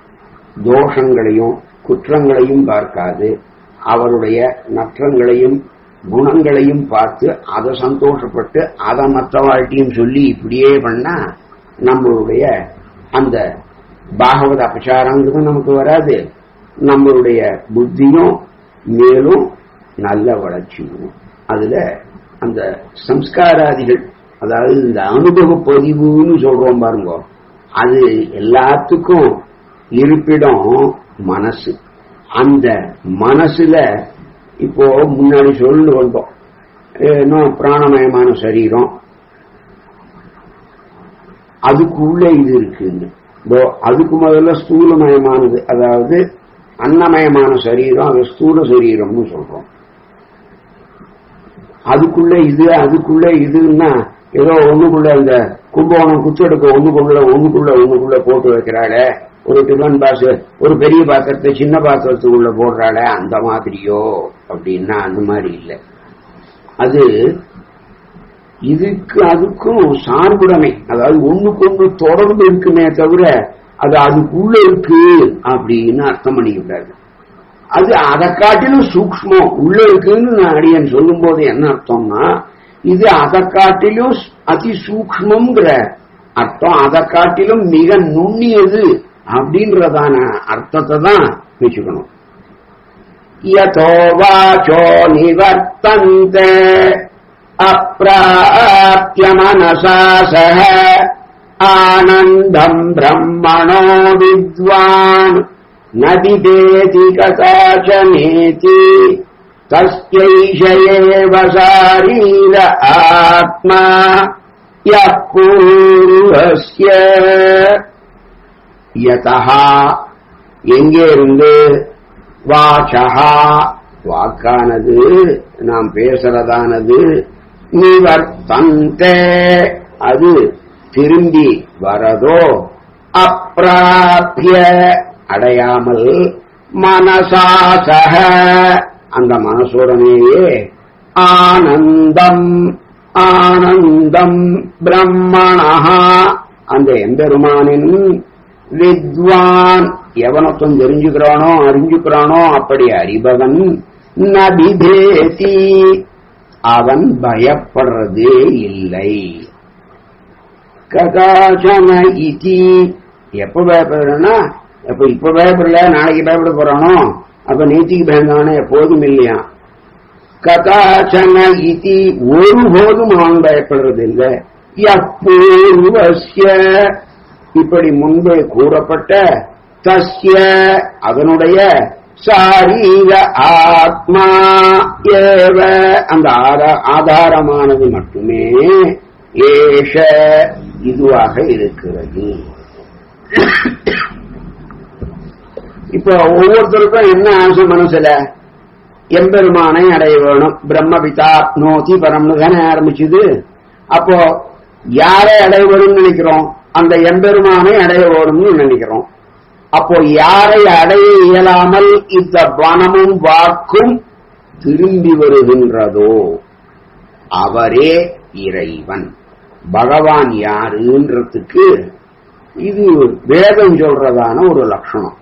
தோஷங்களையும் குற்றங்களையும் பார்க்காது அவருடைய நற்றங்களையும் குணங்களையும் பார்த்து அதை சந்தோஷப்பட்டு அதை மற்றவாழ்க்கையும் சொல்லி இப்படியே பண்ணா நம்மளுடைய அந்த பாகவத அபச்சாரங்கிறது நமக்கு வராது நம்மளுடைய புத்தியும் மேலும் நல்ல வளர்ச்சி வரும் அதுல அந்த சம்ஸ்காராதிகள் அதாவது இந்த அனுபவ பதிவுன்னு சொல்றோம் பாருங்க அது எல்லாத்துக்கும் இருப்பிடம் மனசு அந்த மனசுல இப்போ முன்னாடி சொல்லு வந்தோம் இன்னும் பிராணமயமான சரீரம் அதுக்குள்ள இது இருக்குன்னு இதோ அதுக்கு முதல்ல ஸ்தூலமயமானது அதாவது அன்னமயமான சரீரம் அது ஸ்தூல சரீரம்னு சொல்றோம் அதுக்குள்ள இது அதுக்குள்ள இதுன்னா ஏதோ ஒண்ணுக்குள்ள இந்த கும்பகோணம் குத்தெடுக்க ஒண்ணுக்குள்ள ஒண்ணுக்குள்ள ஒண்ணுக்குள்ள போட்டு வைக்கிறாளே ஒரு டிஃபன் பாஸ் ஒரு பெரிய பாத்திரத்தை சின்ன பாத்திரத்துக்குள்ள போடுறாளே அந்த மாதிரியோ அப்படின்னா அந்த மாதிரி இல்லை அது இதுக்கு அதுக்கும் சார்புடைமை அதாவது ஒண்ணுக்கு ஒண்ணு தொடர்பு இருக்குமே தவிர அது அதுக்குள்ள இருக்கு அப்படின்னு அர்த்தம் பண்ணிக்கிட்டாரு அது அதை காட்டிலும் சூக்மம் உள்ள இருக்குன்னு நான் அடியன் சொல்லும் போது என்ன அர்த்தம்னா இது அதை காட்டிலும் அதி சூக்மங்கிற அர்த்தம் அதை காட்டிலும் மிக நுண்ணியது அப்படின்றதான அர்த்தத்தை தான் வச்சுக்கணும் யதோ வாச்சோ நிவர்த்தந்தே அப்பிராப்திய மனசா சக ஆனந்தம் பிரம்மணோ வித்வான் ந விதேதி கதாச்சனேதி தஸ்யைஷ ஏவ சாரீர ஆத்மா யः பூர்வஸ்ய யதா எங்கே இருந்து வாச்சகா வாக்கானது நாம் பேசுறதானது நிவர்த்தந்தே அது திரும்பி வரதோ அப்பிராபிய அடையாமல் மனசாசக அந்த மனசுடனேயே ஆனந்தம் ஆனந்தம் பிரம்மணஹா அந்த எம்பெருமானின் வித்வான் எவனொத்தம் தெரிஞ்சுக்கிறானோ அறிஞ்சுக்கிறானோ அப்படி அறிபவன் நபிதேதி அவன் பயப்படுறதே இல்லை கதாச்சன இதி எப்ப பயப்படுறனா எப்ப இப்ப பயப்படல நாளைக்கு பயப்பட போறானோ அப்ப நேத்திக்கு பயந்தானே எப்போதும் இல்லையா கதாச்சன இதி ஒருபோதும் அவன் பயப்படுறது இல்லை யப்பூர்வஸ்ய இப்படி முன்பே கூறப்பட்ட தஸ்ய அதனுடைய சாரீர ஆத்மா ஏவ அந்த ஆதா- ஆதாரமானது மட்டுமே ஏஷ இதுவாக இருக்கிறது இப்ப ஒவ்வொருத்தருக்கும் என்ன ஆசை மனசுல எம்பெருமானை அடைய வேணும் பிரம்மபிதா நோதி பரம்னு தானே ஆரம்பிச்சுது அப்போ யாரை அடைய வேணும்னு நினைக்கிறோம் அந்த எம்பெருமானை அடைய வேணும்னு நினைக்கிறோம் அப்போ யாரை அடைய இயலாமல் இந்த வனமும் வாக்கும் திரும்பி வருகின்றதோ அவரே இறைவன் பகவான் யாருன்றதுக்கு இது வேதம் சொல்றதான ஒரு லட்சணம்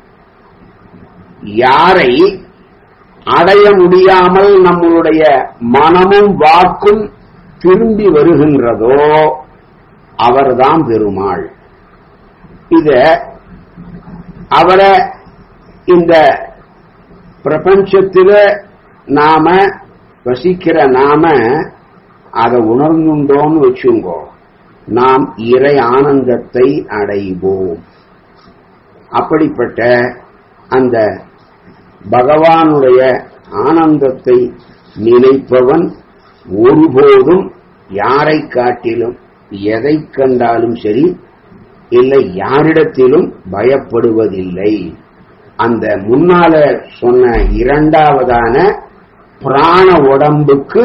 யாரை அடைய முடியாமல் நம்மளுடைய மனமும் வாக்கும் திரும்பி வருகின்றதோ அவர்தான் பெருமாள் இத அவரை இந்த பிரபஞ்சத்தில நாம வசிக்கிற நாம அதை உணர்ந்துட்டோம்னு வச்சுங்கோ நாம் இறை ஆனந்தத்தை அடைவோம் அப்படிப்பட்ட அந்த பகவானுடைய ஆனந்தத்தை நினைப்பவன் ஒருபோதும் யாரை காட்டிலும் எதை கண்டாலும் சரி இல்லை யாரிடத்திலும் பயப்படுவதில்லை அந்த முன்னால சொன்ன இரண்டாவதான பிராண உடம்புக்கு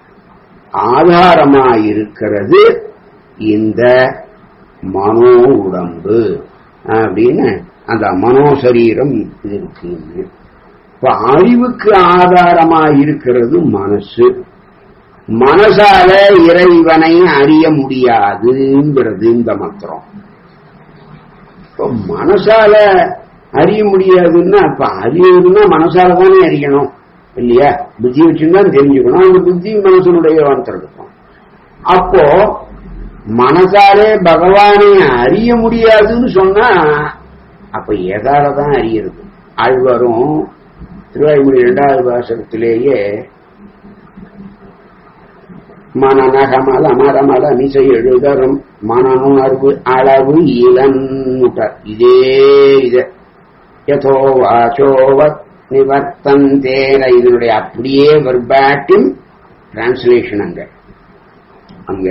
ஆதாரமாயிருக்கிறது இந்த மனோ உடம்பு அப்படின்னு அந்த மனோசரீரம் இருக்கு இப்ப அறிவுக்கு ஆதாரமாயிருக்கிறது மனசு மனசால இறைவனை அறிய முடியாதுங்கிறது இந்த மந்திரம் இப்ப மனசால அறிய முடியாதுன்னா இப்ப அறியணும்னா மனசால தானே அறியணும் இல்லையா புத்தி வச்சுதான் தெரிஞ்சுக்கணும் அந்த புத்தி மனசனுடைய வந்திருக்கும் அப்போ மனசாலே பகவானை அறிய முடியாதுன்னு சொன்னா அப்ப எதால தான் அறியறது ஆழ்வாரும் திருவாய்மொழி இரண்டாவது வாசகத்திலேயே மனநகமல மரமல மிசை எழுதரும் மனனுணர்வு அளவு இளன்னுட்டார் இதே இத யதோ வாச்சோவத் நிவர்த்தந்தேன இதனுடைய அப்படியே வெர்பாட்டிம் டிரான்ஸ்லேஷன் அங்க அங்க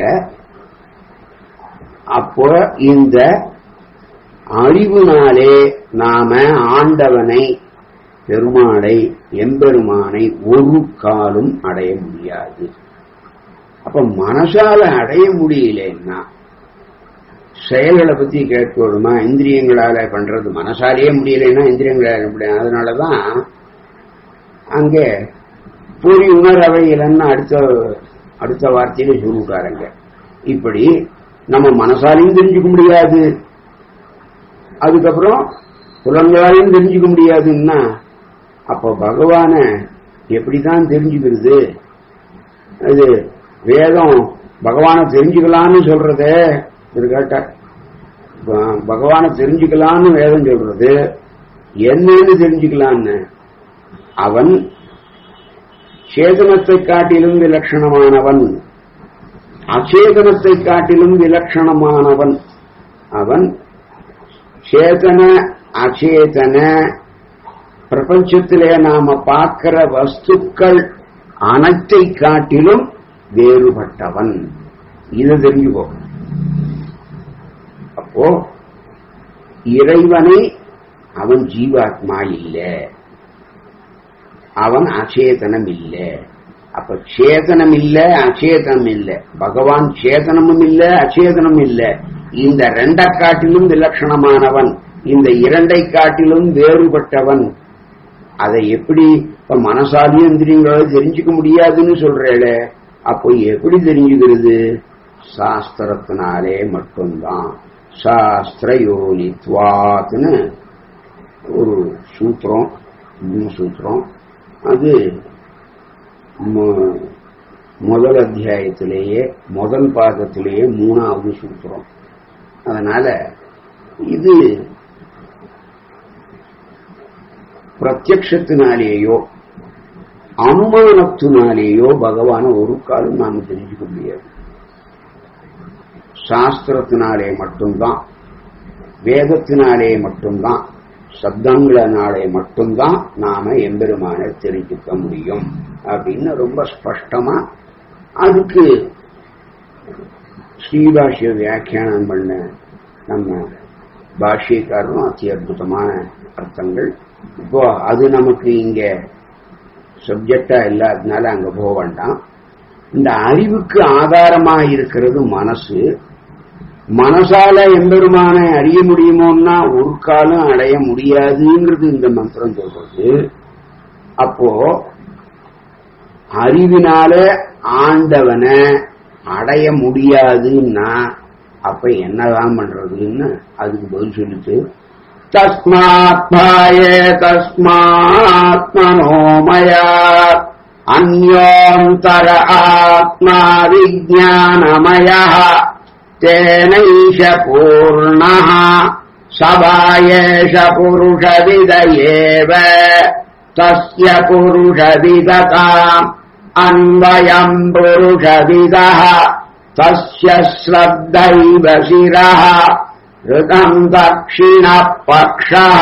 அப்போ இந்த அறிவுனாலே நாம ஆண்டவனை பெருமாளை எம்பெருமானை ஒரு காலும் அடைய முடியாது அப்ப மனசால அடைய முடியலன்னா செயல்களை பத்தி கேட்கணுமா இந்திரியங்களால பண்றது மனசாலேயே முடியலைன்னா இந்திரியங்களால முடியாது அதனாலதான் அங்கே பொறி உணரவையிலன்னு அடுத்த அடுத்த வார்த்தையில சொல்லிட்டாருங்க இப்படி நம்ம மனசாலையும் தெரிஞ்சுக்க முடியாது அதுக்கப்புறம் புலங்களாலையும் தெரிஞ்சுக்க முடியாதுன்னா அப்ப பகவான எப்படிதான் தெரிஞ்சுக்கிறது இது வேதம் பகவானை தெரிஞ்சுக்கலாம்னு சொல்றது இது கேட்ட ப- பகவானை தெரிஞ்சுக்கலாம்னு வேதம் சொல்றது என்னன்னு தெரிஞ்சுக்கலான்னு அவன் சேதனத்தை காட்டிலும் விலட்சணமானவன் அச்சேதனத்தை காட்டிலும் விலட்சணமானவன் அவன் சேதன அச்சேதன பிரபஞ்சத்திலே நாம பார்க்கிற வஸ்துக்கள் அனைத்தை காட்டிலும் வேறுபட்டவன் இது தெரிஞ்சுக்கோ அப்போ இறைவனை அவன் ஜீவாத்மா இல்லை அவன் அச்சேதனம் இல்லை அப்ப சேதனம் இல்ல அச்சேதனம் இல்ல பகவான் சேதனமும் இல்ல அச்சேதனம் இல்ல இந்த ரெண்டை காட்டிலும் விலட்சணமானவன் இந்த இரண்டை காட்டிலும் வேறுபட்டவன் அதை எப்படி இப்ப மனசாலியும் இந்திரியங்களோ தெரிஞ்சுக்க முடியாதுன்னு சொல்றேல அப்போ எப்படி தெரிஞ்சுக்கிறது சாஸ்திரத்தினாலே மட்டும்தான் சாஸ்திர யோனித்வாத்னு ஒரு சூத்திரம் இன்னும் சூத்திரம் அது மு- முதல் அத்தியாயத்திலேயே முதல் பாகத்திலேயே மூணாவது சூத்திரம் அதனால இது பிரத்யக்ஷத்தினாலேயோ அனுமானத்தினாலேயோ பகவானை ஒரு காலம் நாம தெரிஞ்சுக்க முடியாது சாஸ்திரத்தினாலே மட்டும்தான் வேதத்தினாலே மட்டும்தான் சப்தங்களினாலே மட்டும்தான் நாம எம்பெருமான தெரிஞ்சுக்க முடியும் அப்படின்னு ரொம்ப ஸ்பஷ்டமா அதுக்கு ஸ்ரீபாஷ்ய வியாக்கியானம் பண்ண நம்ம பாஷ்யக்காரரும் அதி அற்புதமான அர்த்தங்கள் இப்போ அது நமக்கு இங்க சப்ஜெக்டா இல்லாததுனால அங்க போக வேண்டாம் இந்த அறிவுக்கு ஆதாரமா இருக்கிறது மனசு மனசால எம்பெருமான அறிய முடியுமோன்னா ஒரு காலம் அடைய முடியாதுங்கிறது இந்த மந்திரம் சொல்றது அப்போ அறிவினால ஆண்டவனை அடைய முடியாதுன்னா அப்ப என்னதான் பண்றதுன்னு அதுக்கு பதில் சொல்லிட்டு தஸ்மாத் பாய தஸ்மாத்மனோமயா அந்யோந்தர ஆத்மா விஜானமய தேனைஷ பூர்ண சபாயேஷ புருஷவித ஏவ தஸ்ய புருஷவிததாம் அன்வயம் புருஷவிதः तस्य श्रद्धैव शिरः ऋतम् दक्षिणपक्षः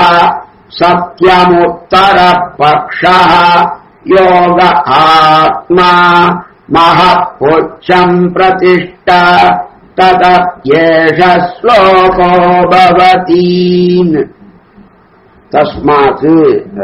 सत्यमुत्तरपक्षः योग आत्मा महःपुच्छम् प्रतिष्ठ तदप्येष श्लोको भवतीन् தஸ்மாத்து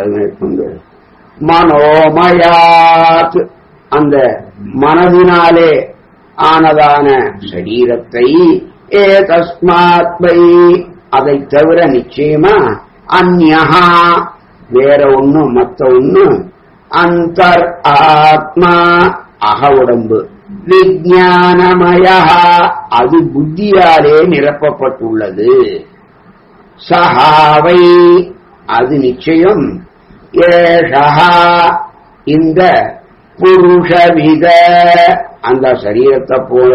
மனோமயாத் அந்த மனதினாலே ஆனதான சரீரத்தை ஏ தஸ்மாத்மை அதை தவிர நிச்சயமா அந்யஹா வேற ஒண்ணு மத்த ஒண்ணு அந்தர் ஆத்மா அக உடம்பு விஜானமய அது புத்தியாலே நிரப்பப்பட்டுள்ளது சஹாவை அது நிச்சயம் ஏஷா இந்த புருஷவித அந்த சரீரத்தை போல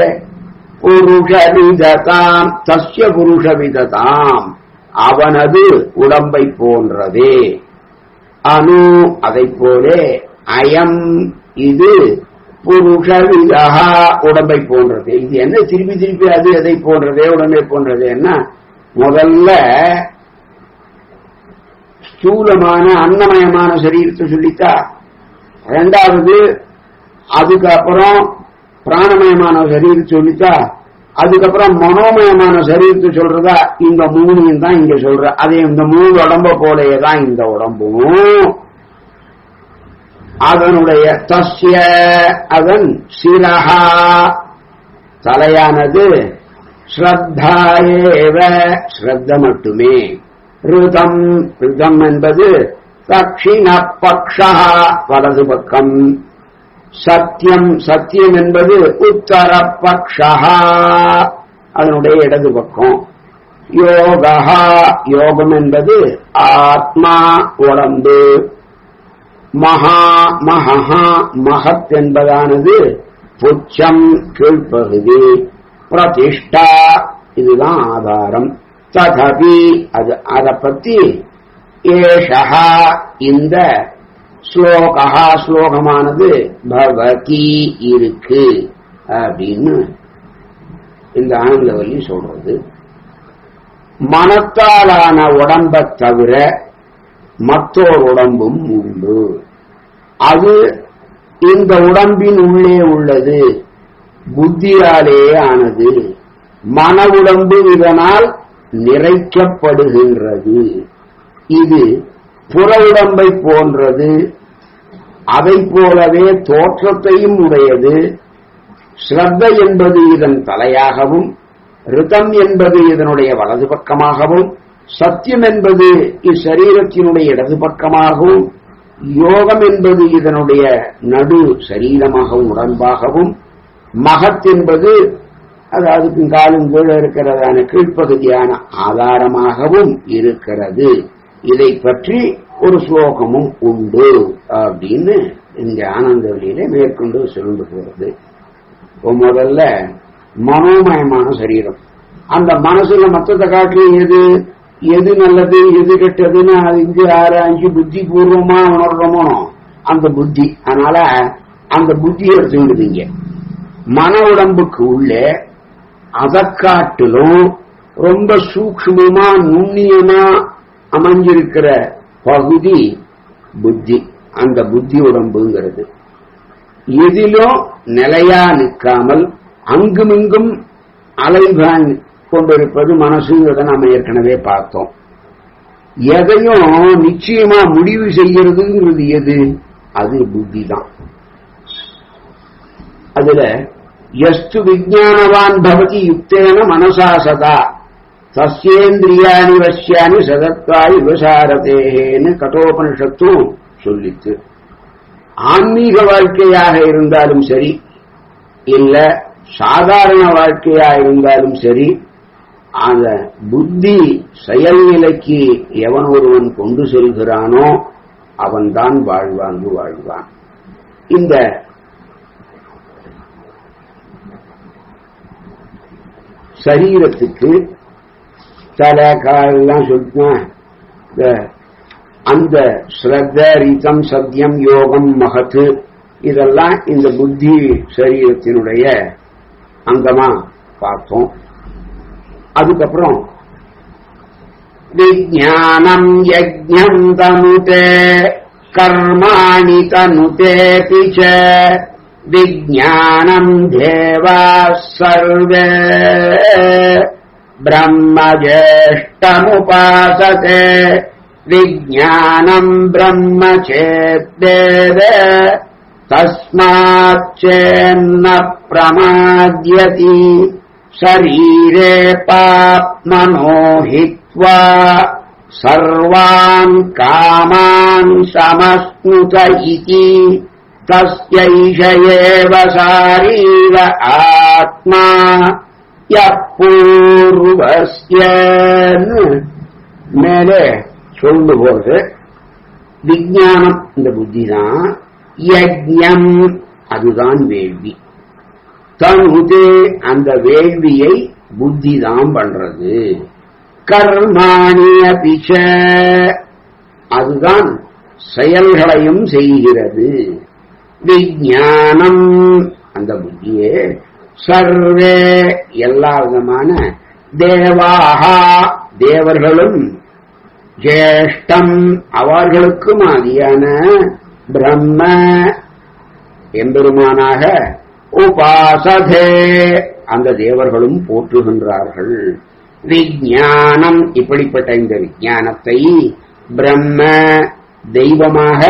புருஷவிததாம் தஸ்ய புருஷவிததாம் அவனது உடம்பை போன்றதே அணு அதை போலே அயம் இது புருஷவிதா உடம்பை போன்றது இது என்ன திருப்பி திருப்பி அது எதை போன்றதே உடம்பை போன்றது என்ன முதல்ல ஸ்தூலமான அன்னமயமான சரீரத்தை சொல்லித்தா ரெண்டாவது அதுக்கப்புறம் பிராணமயமான சரீரத்தை சொல்லித்தா அதுக்கப்புறம் மனோமயமான சரீரத்தை சொல்றதா இந்த மூணையும் தான் இங்க சொல்ற அதே இந்த மூணு உடம்ப போலயே தான் இந்த உடம்பும் அதனுடைய தஸ்ய அதன் சிரஹா தலையானது ஸ்ரத்தாயேவ ஸ்ரத்த மட்டுமே ருதம் ருதம் என்பது தட்சிண பக்ஷா வலது பக்கம் சத்தியம் சத்தியம் என்பது உத்தர பக்ஷா அதனுடைய இடது பக்கம் யோகா யோகம் என்பது ஆத்மா உடம்பு மகா மகா மகத் என்பதானது புச்சம் கீழ்ப்பகுதி பிரதிஷ்டா இதுதான் ஆதாரம் தகபி அது அதை பத்தி ஏஷா இந்த ஸ்லோகா ஸ்லோகமானது பவதி இருக்கு அப்படின்னு இந்த ஆனந்தவல்லி சொல்றது மனத்தாலான உடம்பை தவிர மற்றோர் உடம்பும் உண்டு அது இந்த உடம்பின் உள்ளே உள்ளது புத்தியாலே ஆனது மன உடம்பு இதனால் நிறைக்கப்படுகின்றது இது புற உடம்பை போன்றது அதை போலவே தோற்றத்தையும் உடையது ஸ்ரத்த என்பது இதன் தலையாகவும் ரிதம் என்பது இதனுடைய வலது பக்கமாகவும் சத்தியம் என்பது இச்சரீரத்தினுடைய இடது பக்கமாகவும் யோகம் என்பது இதனுடைய நடு சரீரமாகவும் உடம்பாகவும் மகத் என்பது அதாவது காலும் கீழே இருக்கிறதான கீழ்ப்பகுதியான ஆதாரமாகவும் இருக்கிறது இதை பற்றி ஒரு ஸ்லோகமும் உண்டு அப்படின்னு இந்த ஆனந்த வழியில மேற்கொண்டு சொல்லுகிறது இப்போ முதல்ல மனோமயமான சரீரம் அந்த மனசுல மத்தத்தை காட்டிலும் எது எது நல்லது எது கெட்டதுன்னு அது இங்கு ஆராய்ச்சி புத்தி பூர்வமா உணர்றோமோ அந்த புத்தி அதனால அந்த புத்தியை எடுத்துக்கிடுவீங்க மன உடம்புக்கு உள்ளே அதை காட்டிலும் ரொம்ப சூக்ஷ்மமா நுண்ணியமா அமைஞ்சிருக்கிற பகுதி புத்தி அந்த புத்தி உடம்புங்கிறது எதிலும் நிலையா நிற்காமல் அங்குமிங்கும் அலைபான் கொண்டிருப்பது மனசுங்கிறத நாம ஏற்கனவே பார்த்தோம் எதையும் நிச்சயமா முடிவு செய்யறதுங்கிறது எது அது புத்தி தான் அதுல எஸ்து விஜானவான் பவதி யுக்தேன மனசா சதா சசியேந்திரியாணி வசியானி சதத்வாய் விவசாரதேன்னு கட்டோபனிஷத்தும் சொல்லித்து ஆன்மீக வாழ்க்கையாக இருந்தாலும் சரி இல்ல சாதாரண வாழ்க்கையா இருந்தாலும் சரி அந்த புத்தி செயல்நிலைக்கு எவன் ஒருவன் கொண்டு செல்கிறானோ அவன்தான் வாழ்வாங்கு வாழ்வான் இந்த சரீரத்துக்கு தலை காலெல்லாம் சொல்லிட்டேன் இந்த அந்த ஸ்ரத்த ரீதம் சத்தியம் யோகம் மகத்து இதெல்லாம் இந்த புத்தி சரீரத்தினுடைய அங்கமா பார்த்தோம் அதுக்கப்புறம் விஜானம் யஜ்ஞம் தனுதே கர்மாணி தனுதேபி ச விஜானம் தேவா சர்வே ब्रह्मज्येष्ठमुपासते विज्ञानम् ब्रह्म चेद्वेद तस्माच्चेन्न प्रमाद्यति शरीरे पाप्मनो हित्वा सर्वान् कामान् समश्नुत इति तस्यैष एव शारीर आत्मा யப்பூர்வஸ்யன்னு மேலே சொல்லும்போது விஜானம் இந்த புத்தி தான் யஜ்யம் அதுதான் வேள்வி தனுது அந்த வேள்வியை புத்தி தான் பண்றது கர்மாணிய பிச்ச அதுதான் செயல்களையும் செய்கிறது விஜானம் அந்த புத்தியே சர்வே எல்லா விதமான தேவாகா தேவர்களும் ஜேஷ்டம் அவர்களுக்கும் ஆதியான பிரம்ம எம்பெருமானாக உபாசதே அந்த தேவர்களும் போற்றுகின்றார்கள் விஜானம் இப்படிப்பட்ட இந்த விஜானத்தை பிரம்ம தெய்வமாக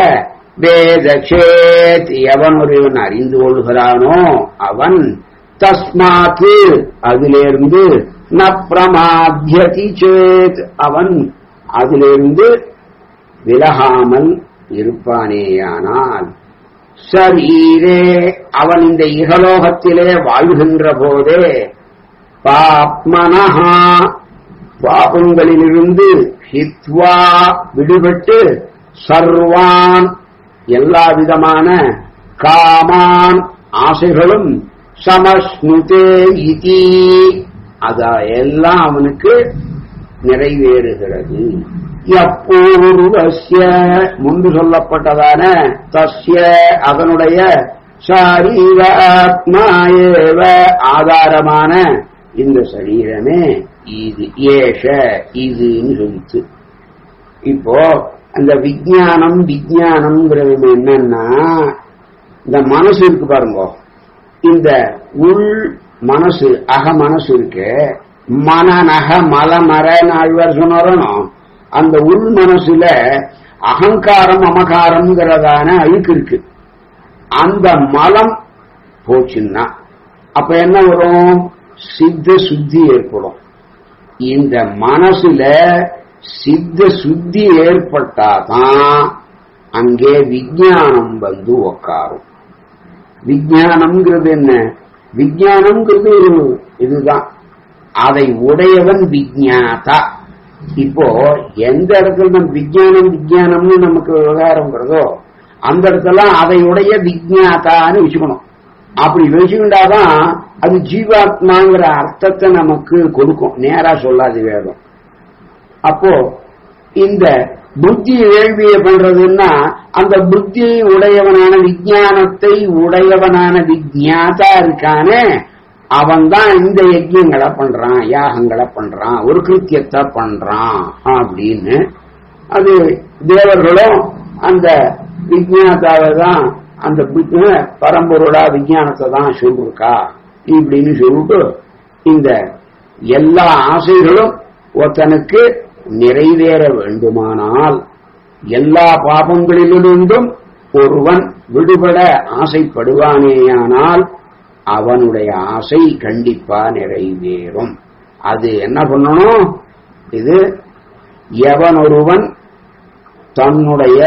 வேதச்சேத் எவன் ஒருவன் அறிந்து கொள்கிறானோ அவன் தஸ்மாத்து அதிலிருந்து ந பிரமாத்தியதி சேத் அவன் அதிலிருந்து விலகாமல் இருப்பானேயானால் சரீரே அவன் இந்த இகலோகத்திலே வாழ்கின்ற போதே பாப்மனஹா பாபங்களிலிருந்து ஹித்வா விடுபட்டு சர்வான் எல்லா விதமான காமான் ஆசைகளும் சமஸ்னுதே இதி அத எல்லாம் அவனுக்கு நிறைவேறுகிறது எப்பூர்வசிய முன்பு சொல்லப்பட்டதான தஸ்ய அதனுடைய சாரீர ஆத்மாயேவ ஆதாரமான இந்த சரீரமே இது ஏஷ இதுன்னு சொல்லிச்சு இப்போ அந்த விஜயானம் விஜயானம்ங்கிறது என்னன்னா இந்த மனசு இருக்கு பாருங்க இந்த உள் மனசு அக மனசு இருக்கு மனநக மலமர ஆழ்வார் சொன்னோம் அந்த உள் மனசுல அகங்காரம் அமகாரம்ங்கிறதான அழுக்கு இருக்கு அந்த மலம் போச்சுன்னா அப்ப என்ன வரும் சித்த சுத்தி ஏற்படும் இந்த மனசுல சித்த சுத்தி ஏற்பட்டாதான் அங்கே விஜயானம் வந்து உக்காரும் விஜயானம்ங்கிறது என்ன விஜயானம்ங்கிறது ஒரு இதுதான் அதை உடையவன் விஜயாதா இப்போ எந்த இடத்துல நம்ம விஜயானம் விஜயானம்னு நமக்கு விவகாரங்கிறதோ அந்த இடத்துல அதை உடைய விஜயாதான்னு வச்சுக்கணும் அப்படி வச்சுக்கிட்டாதான் அது ஜீவாத்மாங்கிற அர்த்தத்தை நமக்கு கொடுக்கும் நேரா சொல்லாது வேதம் அப்போ இந்த புத்தி வேள்வியை பண்றதுன்னா அந்த புத்தியை உடையவனான விஜயானத்தை உடையவனான விஜயாதா இருக்கானே அவன் தான் இந்த யஜ்யங்களை பண்றான் யாகங்களை பண்றான் ஒரு கிருத்தியத்தை பண்றான் அப்படின்னு அது தேவர்களும் அந்த விஜயாத்தாவை தான் அந்த விஜ- பரம்பொருளா விஞ்ஞானத்தை தான் சொல்லிருக்கா இப்படின்னு சொல்லிட்டு இந்த எல்லா ஆசைகளும் ஒருத்தனுக்கு நிறைவேற வேண்டுமானால் எல்லா பாபங்களிலிருந்தும் ஒருவன் விடுபட ஆசைப்படுவானேயானால் அவனுடைய ஆசை கண்டிப்பா நிறைவேறும் அது என்ன பண்ணணும் இது எவன் ஒருவன் தன்னுடைய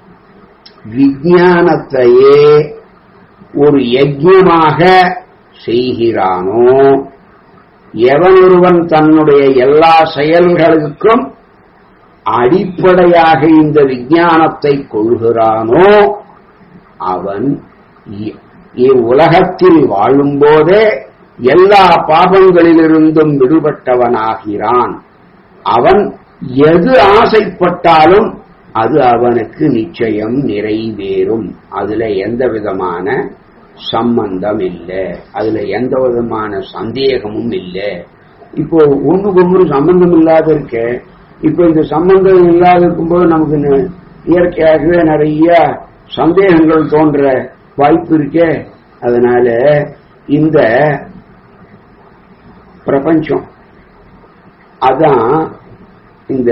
விஞ்ஞானத்தையே ஒரு யஜ்யமாக செய்கிறானோ எவன் ஒருவன் தன்னுடைய எல்லா செயல்களுக்கும் அடிப்படையாக இந்த விஞ்ஞானத்தை கொள்கிறானோ அவன் இ- இவ்வுலகத்தில் வாழும்போதே எல்லா பாபங்களிலிருந்தும் விடுபட்டவனாகிறான் அவன் எது ஆசைப்பட்டாலும் அது அவனுக்கு நிச்சயம் நிறைவேறும் அதுல எந்த விதமான சம்பந்தம் இல்லை அதுல எந்த விதமான சந்தேகமும் இல்லை இப்போ ஒண்ணுக்கு ஒன்று சம்பந்தம் இல்லாத இருக்க இப்போ இந்த சம்பந்தம் இல்லாத இருக்கும்போது நமக்கு ந- இயற்கையாகவே நிறைய சந்தேகங்கள் தோன்ற வாய்ப்பு இருக்கே அதனால இந்த பிரபஞ்சம் அதான் இந்த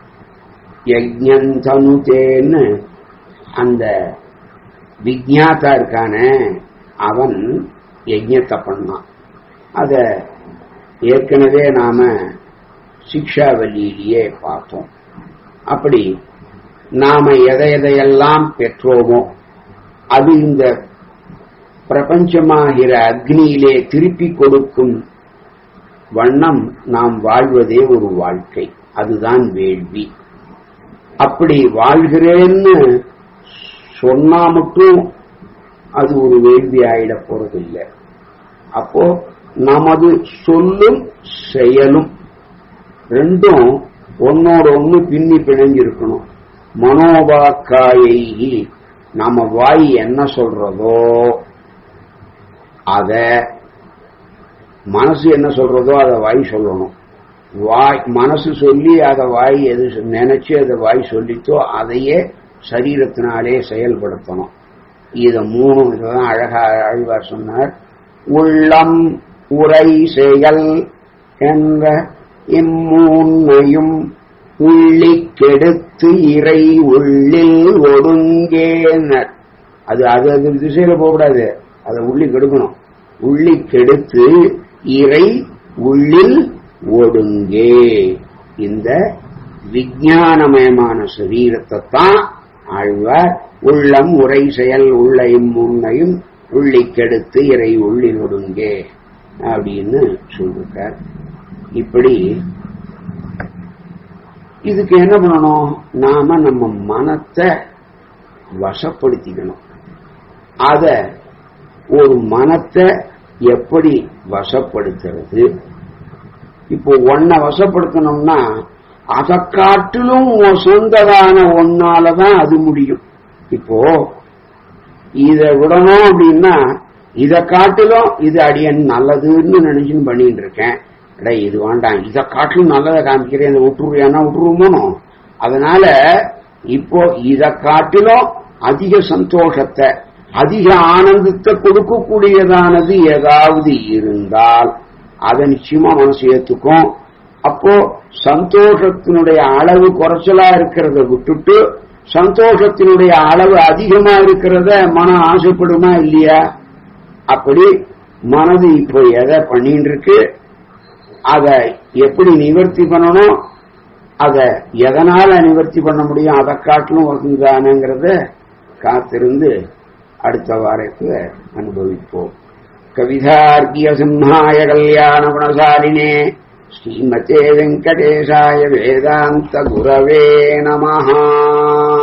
யஜ்ஞந்தனுதேன்னு அந்த விஜ்ஞாதா இருக்கானே அவன் யஜ்ஞத்தை பண்ணான் அத ஏற்கனவே நாம சிக்ஷாவல்லியிலேயே பார்த்தோம் அப்படி நாம எதை எதையெல்லாம் பெற்றோமோ அது இந்த பிரபஞ்சமாகிற அக்னியிலே திருப்பி கொடுக்கும் வண்ணம் நாம் வாழ்வதே ஒரு வாழ்க்கை அதுதான் வேள்வி அப்படி வாழ்கிறேன்னு சொன்னா மட்டும் அது ஒரு வேள்வி ஆயிட போறதில்லை அப்போ நமது சொல்லும் செயலும் ரெண்டும் ஒன்னோட ஒண்ணு பின்னி பிணைஞ்சிருக்கணும் மனோபாக்காயை நம்ம வாய் என்ன சொல்றதோ அத மனசு என்ன சொல்றதோ அதை வாய் சொல்லணும் வாய் மனசு சொல்லி அதை வாய் எது சொ- நினைச்சு அதை வாய் சொல்லித்தோ அதையே சரீரத்தினாலே செயல்படுத்தணும் இத மூணு இதுதான் அழகா ஆழ்வார் சொன்னார் உள்ளம் உரை செயல் என்ற இம்மூன்னையும் உள்ளிக் கெடுத்து இறை உள்ளில் ஒடுங்கேனர் அது அது அது திசையில போகக்கூடாது அதை உள்ளி கெடுக்கணும் உள்ளி கெடுத்து இறை உள்ளில் ஒடுங்கே இந்த விஞ்ஞானமயமான சரீரத்தை தான் ஆழ்வார் உள்ளம் உரை செயல் உள்ளையும் முன்னையும் உள்ளி கெடுத்து இறை உள்ளில் ஒடுங்கே அப்படின்னு சொல்லிருக்கார் இப்படி இதுக்கு என்ன பண்ணணும் நாம நம்ம மனத்தை வசப்படுத்திக்கணும் அத ஒரு மனத்தை எப்படி வசப்படுத்துறது இப்போ ஒன்ன வசப்படுத்தணும்னா அதை காட்டிலும் உன் சொந்ததான ஒன்னாலதான் அது முடியும் இப்போ இத விடணும் அப்படின்னா இத காட்டிலும் இது அடியன் நல்லதுன்னு நினைச்சுன்னு பண்ணிட்டு இருக்கேன் அட இது வேண்டாம் இத காட்டிலும் நல்லதை காமிக்கிறேன் இதை விட்டுருவியானா விட்டுருவோமோ அதனால இப்போ இத காட்டிலும் அதிக சந்தோஷத்தை அதிக ஆனந்தத்தை கொடுக்கக்கூடியதானது ஏதாவது இருந்தால் அதை நிச்சயமா மனசு ஏத்துக்கும் அப்போ சந்தோஷத்தினுடைய அளவு குறைச்சலா இருக்கிறத விட்டுட்டு சந்தோஷத்தினுடைய அளவு அதிகமா இருக்கிறத மனம் ஆசைப்படுமா இல்லையா அப்படி மனது இப்போ எதை பண்ணிட்டு இருக்கு அதை எப்படி நிவர்த்தி பண்ணணும் அதை எதனால நிவர்த்தி பண்ண முடியும் அதை காட்டிலும் வசந்தானங்கிறத காத்திருந்து அடுத்த வாரத்தில் அனுபவிப்போம் கவிதார்க்கிய சிம்ஹாய கல்யாண குணசாலினே ஸ்ரீமதே வெங்கடேசாய வேதாந்த குரவே நமஹா